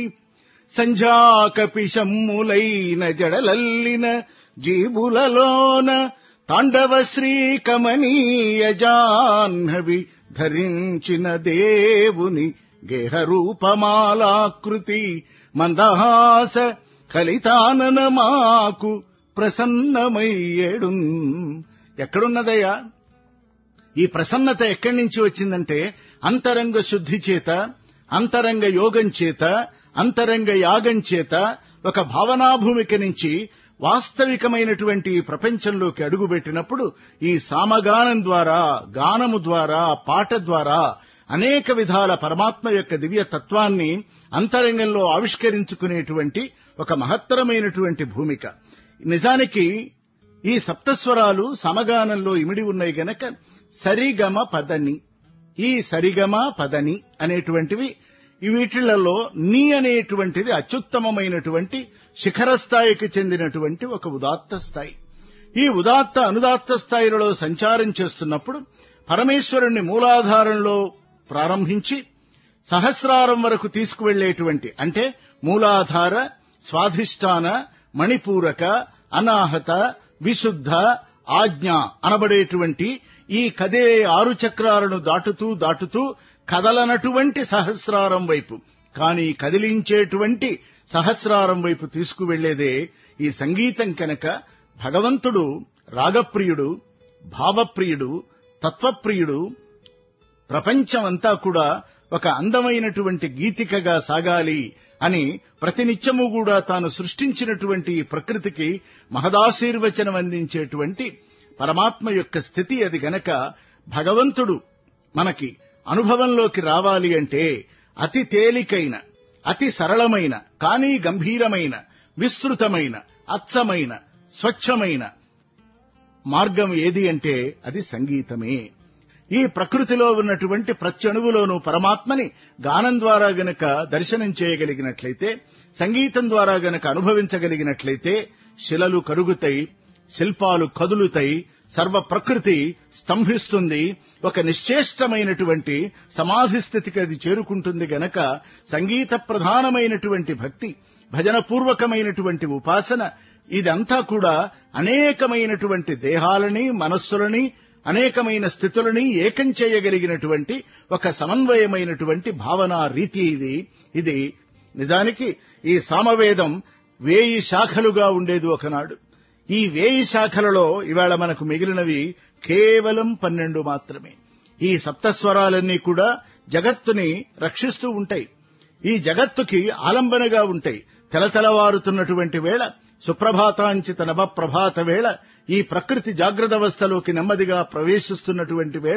సంజాకపిషమ్ములైన జడలల్లిన జీబులలోన తాండవ శ్రీ కమనీయ జాహ్నవి ధరించిన దేవుని గేహరూపమాలాకృతి మందహాస కలితానన మాకు ప్రసన్నమయ్యేడు ఎక్కడున్నదయ్యా ఈ ప్రసన్నత ఎక్కడి నుంచి వచ్చిందంటే అంతరంగ శుద్ధి చేత అంతరంగ యోగం చేత అంతరంగ యాగం చేత ఒక భావనాభూమిక నుంచి వాస్తవికమైనటువంటి ఈ ప్రపంచంలోకి అడుగుపెట్టినప్పుడు ఈ సామగానం ద్వారా గానము ద్వారా పాట ద్వారా అనేక విధాల పరమాత్మ యొక్క దివ్య తత్వాన్ని అంతరంగంలో ఆవిష్కరించుకునేటువంటి ఒక మహత్తరమైనటువంటి భూమిక నిజానికి ఈ సప్తస్వరాలు సమగానంలో ఇమిడి ఉన్నాయి గనక సరిగమ పదని ఈ సరిగమ పదని అనేటువంటివి ఈ వీటిలలో నీ అనేటువంటిది అత్యుత్తమమైనటువంటి శిఖర స్థాయికి చెందినటువంటి ఒక ఉదాత్త స్థాయి ఈ ఉదాత్త అనుదాత్త స్థాయిలలో సంచారం చేస్తున్నప్పుడు పరమేశ్వరుణ్ణి మూలాధారంలో ప్రారంభించి సహస్రారం వరకు తీసుకువెళ్లేటువంటి అంటే మూలాధార స్వాధిష్టాన మణిపూరక అనాహత విశుద్ధ ఆజ్ఞ అనబడేటువంటి ఈ కదే ఆరు చక్రాలను దాటుతూ దాటుతూ కదలనటువంటి సహస్రారం వైపు కానీ కదిలించేటువంటి సహస్రారం వైపు తీసుకువెళ్లేదే ఈ సంగీతం కనుక భగవంతుడు రాగప్రియుడు భావప్రియుడు తత్వప్రియుడు ప్రపంచమంతా కూడా ఒక అందమైనటువంటి గీతికగా సాగాలి అని ప్రతినిత్యము కూడా తాను సృష్టించినటువంటి ఈ ప్రకృతికి మహదాశీర్వచనం అందించేటువంటి పరమాత్మ యొక్క స్థితి అది గనక భగవంతుడు మనకి అనుభవంలోకి రావాలి అంటే అతి తేలికైన అతి సరళమైన కానీ గంభీరమైన విస్తృతమైన అచ్చమైన స్వచ్ఛమైన మార్గం ఏది అంటే అది సంగీతమే ఈ ప్రకృతిలో ఉన్నటువంటి ప్రతి అణువులోనూ పరమాత్మని గానం ద్వారా గనక దర్శనం చేయగలిగినట్లయితే సంగీతం ద్వారా గనక అనుభవించగలిగినట్లయితే శిలలు కరుగుతాయి శిల్పాలు కదులుతాయి సర్వ ప్రకృతి స్తంభిస్తుంది ఒక నిశ్చేష్టమైనటువంటి సమాధి స్థితికి అది చేరుకుంటుంది గనక సంగీత ప్రధానమైనటువంటి భక్తి భజన పూర్వకమైనటువంటి ఉపాసన ఇదంతా కూడా అనేకమైనటువంటి దేహాలని మనస్సులని అనేకమైన స్థితులని ఏకం చేయగలిగినటువంటి ఒక సమన్వయమైనటువంటి భావనా రీతి ఇది ఇది నిజానికి ఈ సామవేదం వేయి శాఖలుగా ఉండేది ఒకనాడు ఈ వేయి శాఖలలో ఇవాళ మనకు మిగిలినవి కేవలం పన్నెండు మాత్రమే ఈ సప్తస్వరాలన్నీ కూడా జగత్తుని రక్షిస్తూ ఉంటాయి ఈ జగత్తుకి ఆలంబనగా ఉంటాయి తెలతెలవారుతున్నటువంటి వేళ సుప్రభాతాంచిత నభ ప్రభాత వేళ ఈ ప్రకృతి జాగ్రత్త అవస్థలోకి నెమ్మదిగా ప్రవేశిస్తున్నటువంటి వేళ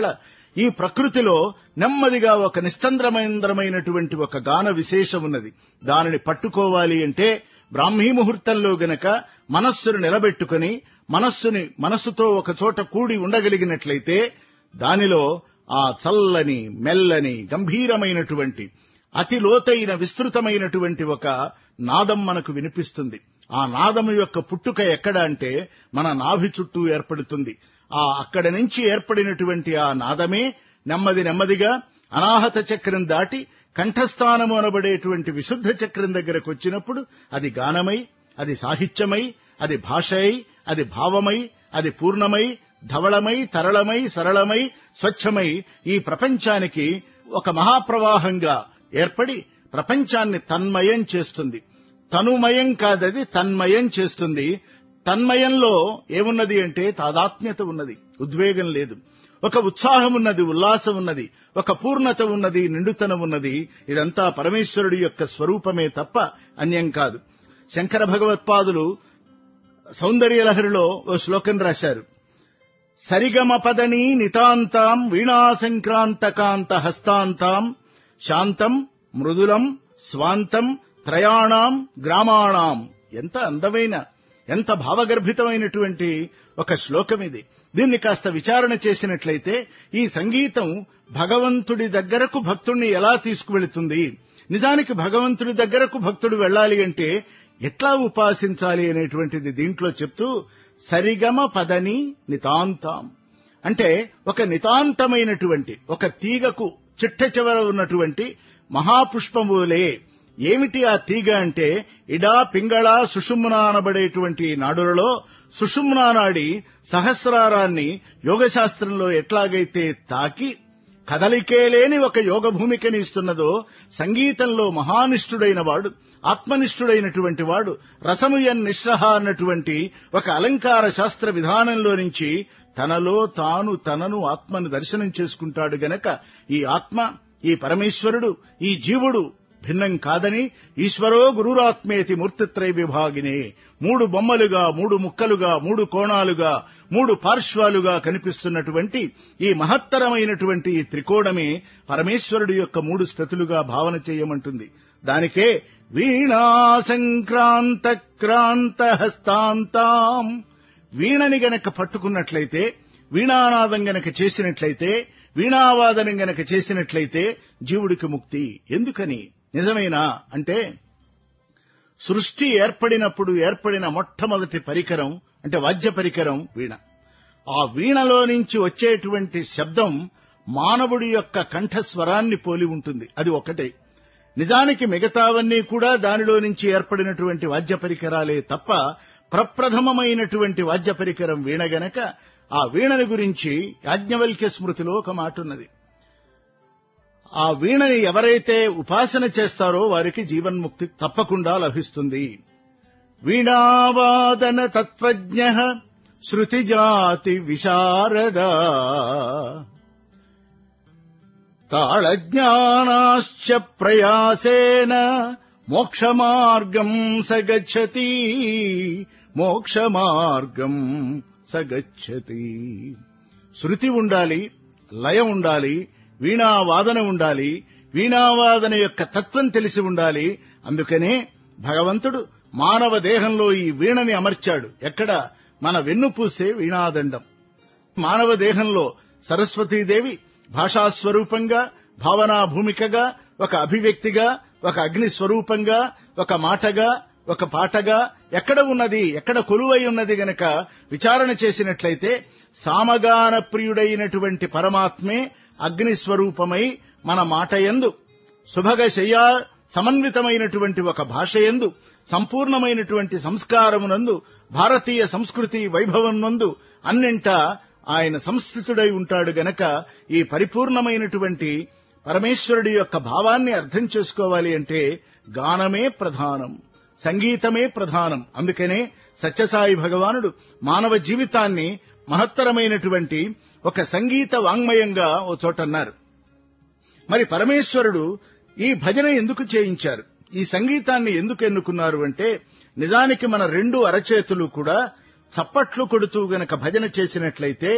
ఈ ప్రకృతిలో నెమ్మదిగా ఒక నిస్తంద్రమైంద్రమైనటువంటి ఒక గాన విశేషం ఉన్నది దానిని పట్టుకోవాలి అంటే బ్రాహ్మీ ముహూర్తంలో గనక మనస్సును నిలబెట్టుకుని మనస్సుని మనస్సుతో ఒక చోట కూడి ఉండగలిగినట్లయితే దానిలో ఆ చల్లని మెల్లని గంభీరమైనటువంటి అతి లోతైన విస్తృతమైనటువంటి ఒక నాదం మనకు వినిపిస్తుంది ఆ నాదము యొక్క పుట్టుక ఎక్కడ అంటే మన నాభి చుట్టూ ఏర్పడుతుంది ఆ అక్కడి నుంచి ఏర్పడినటువంటి ఆ నాదమే నెమ్మది నెమ్మదిగా అనాహత చక్రం దాటి కంఠస్థానము అనబడేటువంటి విశుద్ధ చక్రం దగ్గరకు వచ్చినప్పుడు అది గానమై అది సాహిత్యమై అది భాషై అది భావమై అది పూర్ణమై ధవళమై తరళమై సరళమై స్వచ్ఛమై ఈ ప్రపంచానికి ఒక మహాప్రవాహంగా ఏర్పడి ప్రపంచాన్ని తన్మయం చేస్తుంది తనుమయం కాదది తన్మయం చేస్తుంది తన్మయంలో ఏమున్నది అంటే తాదాత్మ్యత ఉన్నది ఉద్వేగం లేదు ఒక ఉత్సాహం ఉన్నది ఉల్లాసం ఉన్నది ఒక పూర్ణత ఉన్నది నిండుతనం ఉన్నది ఇదంతా పరమేశ్వరుడి యొక్క స్వరూపమే తప్ప అన్యం కాదు శంకర భగవత్పాదులు సౌందర్యలహరిలో ఓ శ్లోకం రాశారు సరిగమ పదని నితాంతాం వీణా సంక్రాంతకాంత హస్తాంతాం శాంతం మృదులం స్వాంతం త్రయాణం గ్రామాణం ఎంత అందమైన ఎంత భావగర్భితమైనటువంటి ఒక శ్లోకం ఇది దీన్ని కాస్త విచారణ చేసినట్లయితే ఈ సంగీతం భగవంతుడి దగ్గరకు భక్తుణ్ణి ఎలా తీసుకువెళుతుంది నిజానికి భగవంతుడి దగ్గరకు భక్తుడు వెళ్ళాలి అంటే ఎట్లా ఉపాసించాలి అనేటువంటిది దీంట్లో చెప్తూ సరిగమ పదని నితాంతాం అంటే ఒక నితాంతమైనటువంటి ఒక తీగకు చిట్ట చివర ఉన్నటువంటి మహాపుష్పములే ఏమిటి ఆ తీగ అంటే ఇడా పింగళ సుషుమ్న అనబడేటువంటి నాడులలో సుషుమ్నా నాడి సహస్రారాన్ని యోగశాస్త్రంలో ఎట్లాగైతే తాకి కదలికే లేని ఒక యోగ భూమికని ఇస్తున్నదో సంగీతంలో మహానిష్ఠుడైన వాడు ఆత్మనిష్ఠుడైనటువంటి వాడు రసముయన్ నిశ్రహ అన్నటువంటి ఒక అలంకార శాస్త్ర విధానంలో నుంచి తనలో తాను తనను ఆత్మను దర్శనం చేసుకుంటాడు గనక ఈ ఆత్మ ఈ పరమేశ్వరుడు ఈ జీవుడు భిన్నం కాదని ఈశ్వరో గురురాత్మేతి మూర్తిత్రయ విభాగినే మూడు బొమ్మలుగా మూడు ముక్కలుగా మూడు కోణాలుగా మూడు పార్శ్వాలుగా కనిపిస్తున్నటువంటి ఈ మహత్తరమైనటువంటి ఈ త్రికోణమే పరమేశ్వరుడు యొక్క మూడు స్థతులుగా భావన చేయమంటుంది దానికే వీణా సంక్రాంత క్రాంత హస్తాంతాం వీణని గనక పట్టుకున్నట్లయితే వీణానాదం గనక చేసినట్లయితే వీణావాదనం గనక చేసినట్లయితే జీవుడికి ముక్తి ఎందుకని నిజమేనా అంటే సృష్టి ఏర్పడినప్పుడు ఏర్పడిన మొట్టమొదటి పరికరం అంటే వాద్య పరికరం వీణ ఆ వీణలో నుంచి వచ్చేటువంటి శబ్దం మానవుడి యొక్క కంఠస్వరాన్ని పోలి ఉంటుంది అది ఒకటే నిజానికి మిగతావన్నీ కూడా దానిలో నుంచి ఏర్పడినటువంటి వాద్య పరికరాలే తప్ప ప్రప్రథమమైనటువంటి వాద్య పరికరం వీణ గనక ఆ వీణని గురించి యాజ్ఞవల్క్య స్మృతిలో ఒక మాట ఉన్నది ఆ వీణని ఎవరైతే ఉపాసన చేస్తారో వారికి జీవన్ముక్తి తప్పకుండా లభిస్తుంది వీణావాదన తత్వజ్ఞ శృతిజాతి విశారద తాళజ్ఞానాశ్చ ప్రయాసేన మోక్షమార్గం సగచ్చతి మోక్షమార్గం సగచ్చతి శృతి ఉండాలి లయ ఉండాలి వీణావాదన ఉండాలి వీణావాదన యొక్క తత్వం తెలిసి ఉండాలి అందుకనే భగవంతుడు మానవ దేహంలో ఈ వీణని అమర్చాడు ఎక్కడ మన వెన్నుపూసే వీణాదండం మానవ దేహంలో సరస్వతీదేవి భాషాస్వరూపంగా భావనా భూమికగా ఒక అభివ్యక్తిగా ఒక అగ్ని స్వరూపంగా ఒక మాటగా ఒక పాటగా ఎక్కడ ఉన్నది ఎక్కడ కొలువై ఉన్నది గనక విచారణ చేసినట్లయితే సామగాన ప్రియుడైనటువంటి పరమాత్మే అగ్ని స్వరూపమై మన మాట ఎందు సుభగ శయ్యా సమన్వితమైనటువంటి ఒక భాష ఎందు సంపూర్ణమైనటువంటి సంస్కారమునందు భారతీయ సంస్కృతి వైభవం నందు అన్నింటా ఆయన సంస్థితుడై ఉంటాడు గనక ఈ పరిపూర్ణమైనటువంటి పరమేశ్వరుడి యొక్క భావాన్ని అర్థం చేసుకోవాలి అంటే గానమే ప్రధానం సంగీతమే ప్రధానం అందుకనే సత్యసాయి భగవానుడు మానవ జీవితాన్ని మహత్తరమైనటువంటి ఒక సంగీత వాంగ్మయంగా ఓ చోటన్నారు మరి పరమేశ్వరుడు ఈ భజన ఎందుకు చేయించారు ఈ సంగీతాన్ని ఎందుకు ఎన్నుకున్నారు అంటే నిజానికి మన రెండు అరచేతులు కూడా చప్పట్లు కొడుతూ గనక భజన చేసినట్లయితే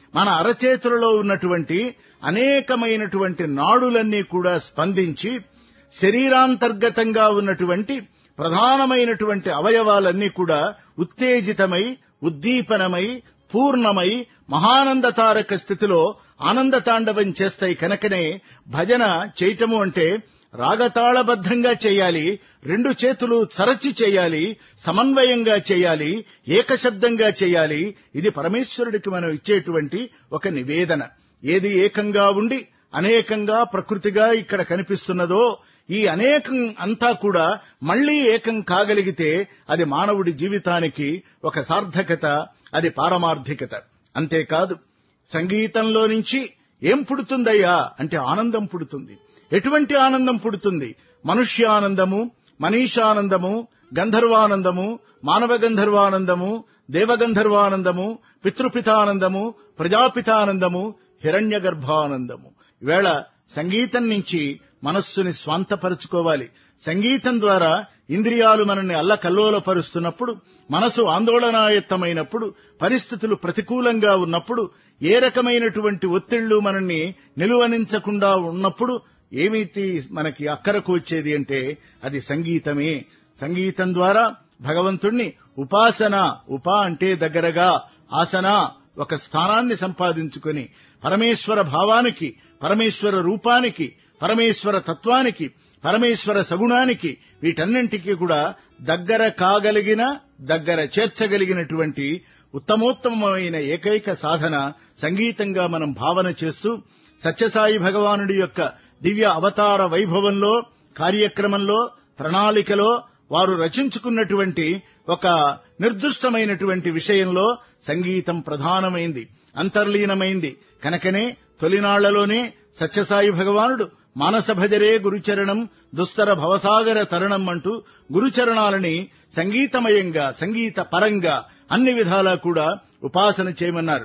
మన అరచేతులలో ఉన్నటువంటి అనేకమైనటువంటి నాడులన్నీ కూడా స్పందించి శరీరాంతర్గతంగా ఉన్నటువంటి ప్రధానమైనటువంటి అవయవాలన్నీ కూడా ఉత్తేజితమై ఉద్దీపనమై పూర్ణమై మహానందతారక స్థితిలో ఆనందతాండవం చేస్తాయి కనుకనే భజన చేయటము అంటే రాగతాళబద్ధంగా చేయాలి రెండు చేతులు చరచి చేయాలి సమన్వయంగా చేయాలి ఏకశబ్దంగా చేయాలి ఇది పరమేశ్వరుడికి మనం ఇచ్చేటువంటి ఒక నివేదన ఏది ఏకంగా ఉండి అనేకంగా ప్రకృతిగా ఇక్కడ కనిపిస్తున్నదో ఈ అనేకం అంతా కూడా మళ్లీ ఏకం కాగలిగితే అది మానవుడి జీవితానికి ఒక సార్థకత అది పారమార్థికత అంతేకాదు సంగీతంలో నుంచి ఏం పుడుతుందయ్యా అంటే ఆనందం పుడుతుంది ఎటువంటి ఆనందం పుడుతుంది మనుష్యానందము మనీషానందము గంధర్వానందము మానవ గంధర్వానందము దేవగంధర్వానందము పితృపితానందము ప్రజాపితానందము హిరణ్య గర్భానందము ఈవేళ సంగీతం నుంచి మనస్సుని స్వాంతపరుచుకోవాలి సంగీతం ద్వారా ఇంద్రియాలు మనల్ని అల్లకల్లోలపరుస్తున్నప్పుడు మనసు ఆందోళనాయుత్తమైనప్పుడు పరిస్థితులు ప్రతికూలంగా ఉన్నప్పుడు ఏ రకమైనటువంటి ఒత్తిళ్లు మనల్ని నిలువనించకుండా ఉన్నప్పుడు ఏమిటి మనకి అక్కరకు వచ్చేది అంటే అది సంగీతమే సంగీతం ద్వారా భగవంతుణ్ణి ఉపాసన ఉపా అంటే దగ్గరగా ఆసన ఒక స్థానాన్ని సంపాదించుకొని పరమేశ్వర భావానికి పరమేశ్వర రూపానికి పరమేశ్వర తత్వానికి పరమేశ్వర సగుణానికి వీటన్నింటికి కూడా దగ్గర కాగలిగిన దగ్గర చేర్చగలిగినటువంటి ఉత్తమోత్తమమైన ఏకైక సాధన సంగీతంగా మనం భావన చేస్తూ సత్యసాయి భగవానుడి యొక్క దివ్య అవతార వైభవంలో కార్యక్రమంలో ప్రణాళికలో వారు రచించుకున్నటువంటి ఒక నిర్దిష్టమైనటువంటి విషయంలో సంగీతం ప్రధానమైంది అంతర్లీనమైంది కనుకనే తొలినాళ్లలోనే సత్యసాయి భగవానుడు మానస భజరే గురుచరణం దుస్తర భవసాగర తరణం అంటూ గురుచరణాలని సంగీతమయంగా సంగీత పరంగా అన్ని విధాలా కూడా ఉపాసన చేయమన్నారు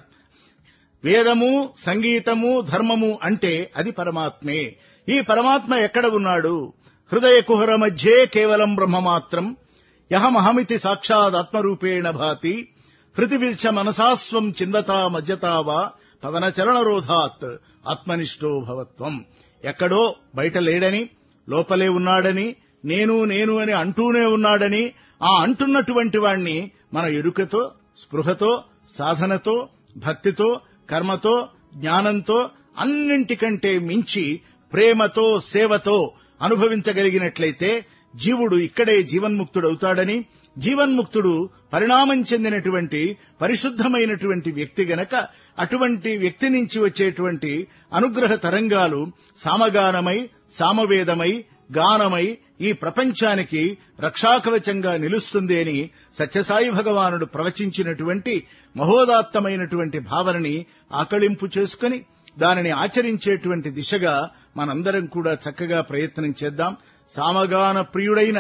వేదము సంగీతము ధర్మము అంటే అది పరమాత్మే ఈ పరమాత్మ ఎక్కడ ఉన్నాడు హృదయ కుహర మధ్యే కేవలం బ్రహ్మమాత్రం యహమహమితి సాక్షాదాత్మరూపేణ భాతి హృతివిచ మనసాస్వం చిందతా మజ్జతావా పవన చరణరోధాత్ ఆత్మనిష్టో భవత్వం ఎక్కడో బయట లేడని లోపలే ఉన్నాడని నేను నేను అని అంటూనే ఉన్నాడని ఆ అంటున్నటువంటి వాణ్ణి మన ఎరుకతో స్పృహతో సాధనతో భక్తితో కర్మతో జ్ఞానంతో అన్నింటికంటే మించి ప్రేమతో సేవతో అనుభవించగలిగినట్లయితే జీవుడు ఇక్కడే జీవన్ముక్తుడవుతాడని జీవన్ముక్తుడు పరిణామం చెందినటువంటి పరిశుద్ధమైనటువంటి వ్యక్తి గనక అటువంటి వ్యక్తి నుంచి వచ్చేటువంటి అనుగ్రహ తరంగాలు సామగానమై సామవేదమై గానమై ఈ ప్రపంచానికి రక్షాకవచంగా నిలుస్తుంది అని సత్యసాయి భగవానుడు ప్రవచించినటువంటి మహోదాత్తమైనటువంటి భావనని ఆకళింపు చేసుకుని దానిని ఆచరించేటువంటి దిశగా మనందరం కూడా చక్కగా ప్రయత్నం చేద్దాం సామగాన ప్రియుడైన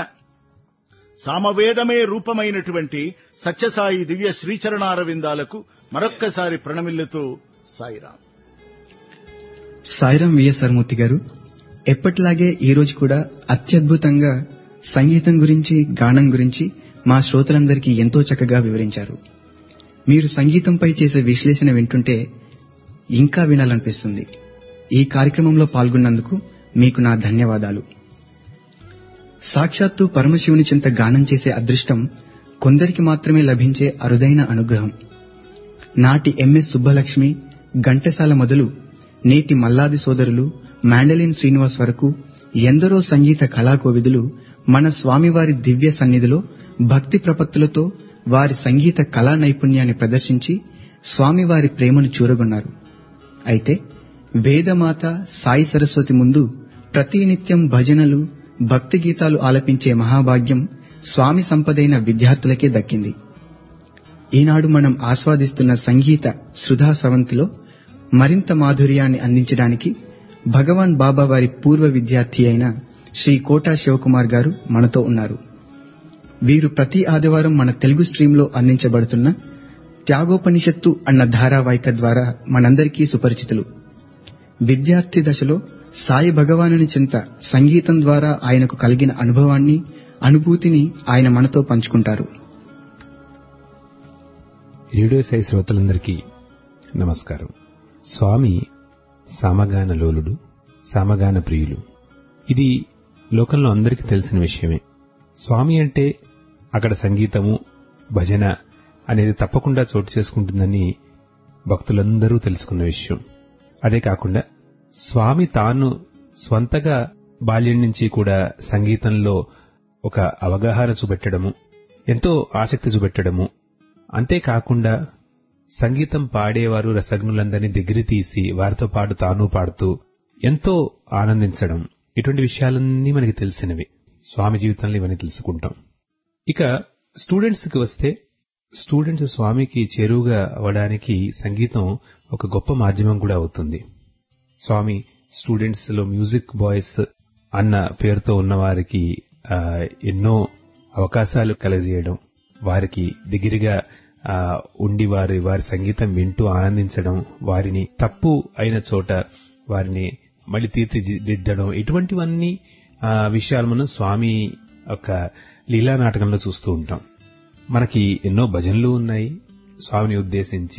సామవేదమే రూపమైనటువంటి సత్యసాయి దివ్య శ్రీచరణారవిందాలకు మరొక్కసారి ప్రణమిల్లుతూ సాయిరాం సాయిరాం విఎస్ఆర్ మూర్తి గారు ఎప్పటిలాగే ఈ రోజు కూడా అత్యద్భుతంగా సంగీతం గురించి గానం గురించి మా శ్రోతలందరికీ ఎంతో చక్కగా వివరించారు మీరు సంగీతంపై చేసే విశ్లేషణ వింటుంటే ఇంకా వినాలనిపిస్తుంది ఈ కార్యక్రమంలో పాల్గొన్నందుకు మీకు నా ధన్యవాదాలు సాక్షాత్తు పరమశివుని చింత గానం చేసే అదృష్టం కొందరికి మాత్రమే లభించే అరుదైన అనుగ్రహం నాటి ఎంఎస్ సుబ్బలక్ష్మి ఘంటసాల మొదలు నేటి మల్లాది సోదరులు మాండలిన్ శ్రీనివాస్ వరకు ఎందరో సంగీత కళాకోవిదులు మన స్వామివారి దివ్య సన్నిధిలో భక్తి ప్రపత్తులతో వారి సంగీత కళా నైపుణ్యాన్ని ప్రదర్శించి స్వామివారి ప్రేమను చూరగొన్నారు అయితే వేదమాత సాయి సరస్వతి ముందు ప్రతినిత్యం భజనలు భక్తి గీతాలు ఆలపించే మహాభాగ్యం స్వామి సంపదైన విద్యార్థులకే దక్కింది ఈనాడు మనం ఆస్వాదిస్తున్న సంగీత సుధా స్రవంతిలో మరింత మాధుర్యాన్ని అందించడానికి భగవాన్ బాబా వారి పూర్వ విద్యార్థి అయిన శ్రీ కోటా శివకుమార్ గారు మనతో ఉన్నారు వీరు ప్రతి ఆదివారం మన తెలుగు స్ట్రీంలో అందించబడుతున్న త్యాగోపనిషత్తు అన్న ధారావాహిక ద్వారా మనందరికీ సుపరిచితులు విద్యార్థి దశలో సాయి భగవానుని చింత సంగీతం ద్వారా ఆయనకు కలిగిన అనుభవాన్ని అనుభూతిని ఆయన మనతో పంచుకుంటారు రేడియో సాయి శ్రోతలందరికీ నమస్కారం స్వామి సామగాన లోలుడు సామగాన ప్రియులు ఇది లోకంలో అందరికీ తెలిసిన విషయమే స్వామి అంటే అక్కడ సంగీతము భజన అనేది తప్పకుండా చోటు చేసుకుంటుందని భక్తులందరూ తెలుసుకున్న విషయం అదే కాకుండా స్వామి తాను స్వంతగా బాల్యం నుంచి కూడా సంగీతంలో ఒక అవగాహన చూపెట్టడము ఎంతో ఆసక్తి చూపెట్టడము అంతేకాకుండా సంగీతం పాడేవారు రసజ్ఞులందరినీ దగ్గర తీసి వారితో పాటు తాను పాడుతూ ఎంతో ఆనందించడం ఇటువంటి విషయాలన్నీ మనకి తెలిసినవి స్వామి జీవితంలో ఇవన్నీ తెలుసుకుంటాం ఇక స్టూడెంట్స్ కి వస్తే స్టూడెంట్స్ స్వామికి చేరువుగా అవడానికి సంగీతం ఒక గొప్ప మాధ్యమం కూడా అవుతుంది స్వామి స్టూడెంట్స్ లో మ్యూజిక్ బాయ్స్ అన్న పేరుతో ఉన్న వారికి ఆ, ఎన్నో అవకాశాలు కలగజేయడం వారికి దగ్గరగా ఆ, ఉండి వారి వారి సంగీతం వింటూ ఆనందించడం వారిని తప్పు అయిన చోట వారిని మళ్ళీ తీర్చిదిద్దడం ఇటువంటివన్నీ ఆ, విషయాలు మనం స్వామి ఒక లీలా నాటకంలో చూస్తూ ఉంటాం మనకి ఎన్నో భజనలు ఉన్నాయి స్వామిని ఉద్దేశించి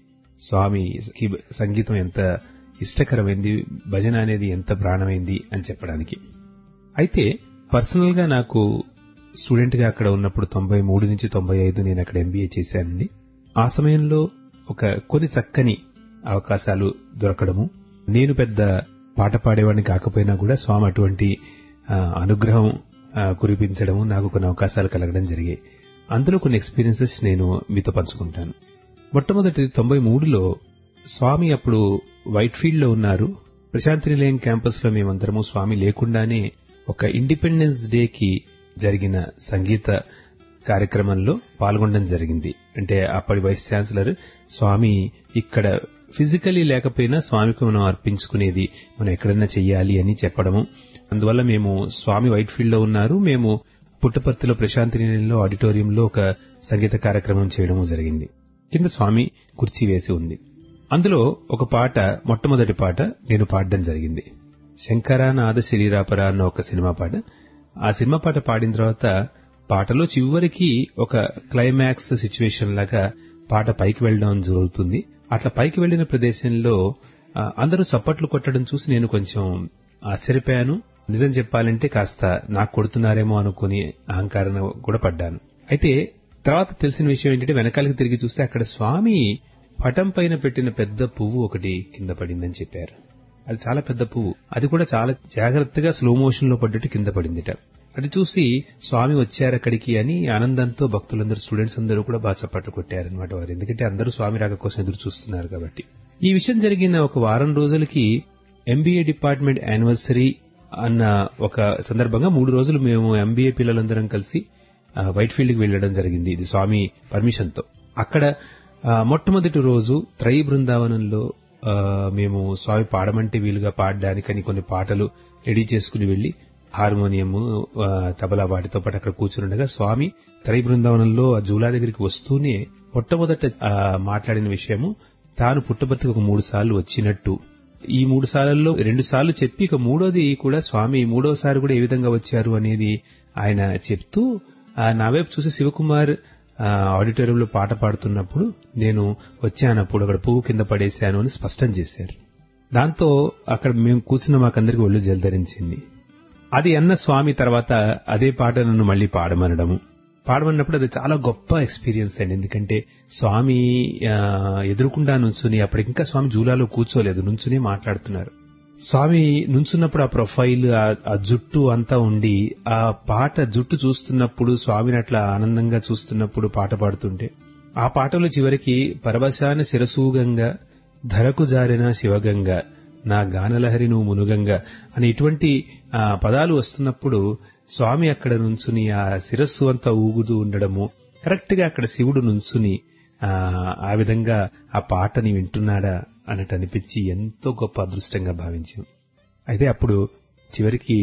స్వామికి సంగీతం ఎంత ఇష్టకరమైంది భజన అనేది ఎంత ప్రాణమైంది అని చెప్పడానికి అయితే పర్సనల్ గా నాకు స్టూడెంట్ గా అక్కడ ఉన్నప్పుడు తొంభై మూడు నుంచి తొంభై ఐదు నేను అక్కడ ఎంబీఏ చేశానండి ఆ సమయంలో ఒక కొన్ని చక్కని అవకాశాలు దొరకడము నేను పెద్ద పాట పాడేవాడిని కాకపోయినా కూడా స్వామి అటువంటి ఆ, అనుగ్రహం ఆ, కురిపించడము నాకు కొన్ని అవకాశాలు కలగడం జరిగాయి అందులో కొన్ని ఎక్స్పీరియన్సెస్ నేను మీతో పంచుకుంటాను మొట్టమొదటి తొంభై మూడులో స్వామి అప్పుడు వైట్ ఫీల్డ్ లో ఉన్నారు ప్రశాంతి నిలయం క్యాంపస్ లో మేమందరము స్వామి లేకుండానే ఒక ఇండిపెండెన్స్ డే కి జరిగిన సంగీత కార్యక్రమంలో పాల్గొనడం జరిగింది అంటే అప్పటి వైస్ ఛాన్సలర్ స్వామి ఇక్కడ ఫిజికలీ లేకపోయినా స్వామికి మనం అర్పించుకునేది మనం ఎక్కడైనా చెయ్యాలి అని చెప్పడము అందువల్ల మేము స్వామి వైట్ ఫీల్డ్ లో ఉన్నారు మేము పుట్టపర్తిలో ప్రశాంతి నిలయంలో ఆడిటోరియంలో ఒక సంగీత కార్యక్రమం చేయడము జరిగింది కింద స్వామి కుర్చీ వేసి ఉంది అందులో ఒక పాట మొట్టమొదటి పాట నేను పాడడం జరిగింది శంకరానాథ శరీరాపర అన్న ఒక సినిమా పాట ఆ సినిమా పాట పాడిన తర్వాత పాటలో చివరికి ఒక క్లైమాక్స్ సిచ్యువేషన్ లాగా పాట పైకి వెళ్ళడం జరుగుతుంది అట్లా పైకి వెళ్లిన ప్రదేశంలో ఆ, అందరూ చప్పట్లు కొట్టడం చూసి నేను కొంచెం ఆశ్చర్యపోయాను నిజం చెప్పాలంటే కాస్త నాకు కొడుతున్నారేమో అనుకుని అహంకారం కూడా పడ్డాను అయితే తర్వాత తెలిసిన విషయం ఏంటంటే వెనకాలకి తిరిగి చూస్తే అక్కడ స్వామి పటం పైన పెట్టిన పెద్ద పువ్వు ఒకటి కింద పడిందని చెప్పారు అది చాలా పెద్ద పువ్వు అది కూడా చాలా జాగ్రత్తగా స్లో మోషన్ లో పడ్డట్టు కింద పడిందిట అది చూసి స్వామి వచ్చారు అక్కడికి అని ఆనందంతో భక్తులందరూ స్టూడెంట్స్ అందరూ కూడా బాగా చప్పట్లు కొట్టారనమాట వారు ఎందుకంటే అందరూ స్వామి రాక కోసం ఎదురు చూస్తున్నారు కాబట్టి ఈ విషయం జరిగిన ఒక వారం రోజులకి ఎంబీఏ డిపార్ట్మెంట్ యానివర్సరీ అన్న ఒక సందర్భంగా మూడు రోజులు మేము ఎంబీఏ పిల్లలందరం కలిసి ఆ, వైట్ ఫీల్డ్ కి వెళ్లడం జరిగింది ఇది స్వామి పర్మిషన్ తో అక్కడ ఆ, మొట్టమొదటి రోజు త్రై బృందావనంలో ఆ, మేము స్వామి పాడమంటే వీలుగా పాడడానికని కొన్ని పాటలు రెడీ చేసుకుని వెళ్లి హార్మోనియం ఆ, తబలా వాటితో పాటు అక్కడ కూర్చుండగా స్వామి త్రై బృందావనంలో ఆ జూలా దగ్గరికి వస్తూనే మొట్టమొదట ఆ, మాట్లాడిన విషయము తాను పుట్టబర్తికి ఒక మూడు సార్లు వచ్చినట్టు ఈ మూడు సార్లలో రెండు సార్లు చెప్పి ఇక మూడోది కూడా స్వామి మూడోసారి కూడా ఏ విధంగా వచ్చారు అనేది ఆయన చెప్తూ ఆ, నా వైపు చూసి శివకుమార్ ఆ, ఆడిటోరియంలో పాట పాడుతున్నప్పుడు నేను వచ్చానప్పుడు అక్కడ పువ్వు కింద పడేశాను అని స్పష్టం చేశారు దాంతో అక్కడ మేము కూర్చున్న మాకందరికి ఒళ్ళు జలధరించింది అది అన్న స్వామి తర్వాత అదే పాట నన్ను మళ్ళీ పాడమనడము పాడమన్నప్పుడు అది చాలా గొప్ప ఎక్స్పీరియన్స్ అండి ఎందుకంటే స్వామి ఆ, ఎదురుకుండా నుంచుని అప్పటికి ఇంకా స్వామి జూలాలో కూర్చోలేదు నుంచునే మాట్లాడుతున్నారు స్వామి నుంచున్నప్పుడు ఆ ప్రొఫైల్ ఆ- ఆ జుట్టు అంతా ఉండి ఆ పాట జుట్టు చూస్తున్నప్పుడు స్వామిని అట్లా ఆనందంగా చూస్తున్నప్పుడు పాట పాడుతుంటే ఆ పాటలో చివరికి పరవశాన శిరసూగంగా ధరకు జారిన శివగంగా నా గానలహరి నువ్వు మునుగంగా అని ఇటువంటి ఆ, పదాలు వస్తున్నప్పుడు స్వామి అక్కడ నుంచుని ఆ శిరస్సు అంతా ఊగుతూ ఉండడము కరెక్ట్ గా అక్కడ శివుడు నుంచుని ఆ, ఆ విధంగా ఆ పాటని వింటున్నాడా అన్నట్టు అనిపించి ఎంతో గొప్ప అదృష్టంగా భావించాం అయితే అప్పుడు చివరికి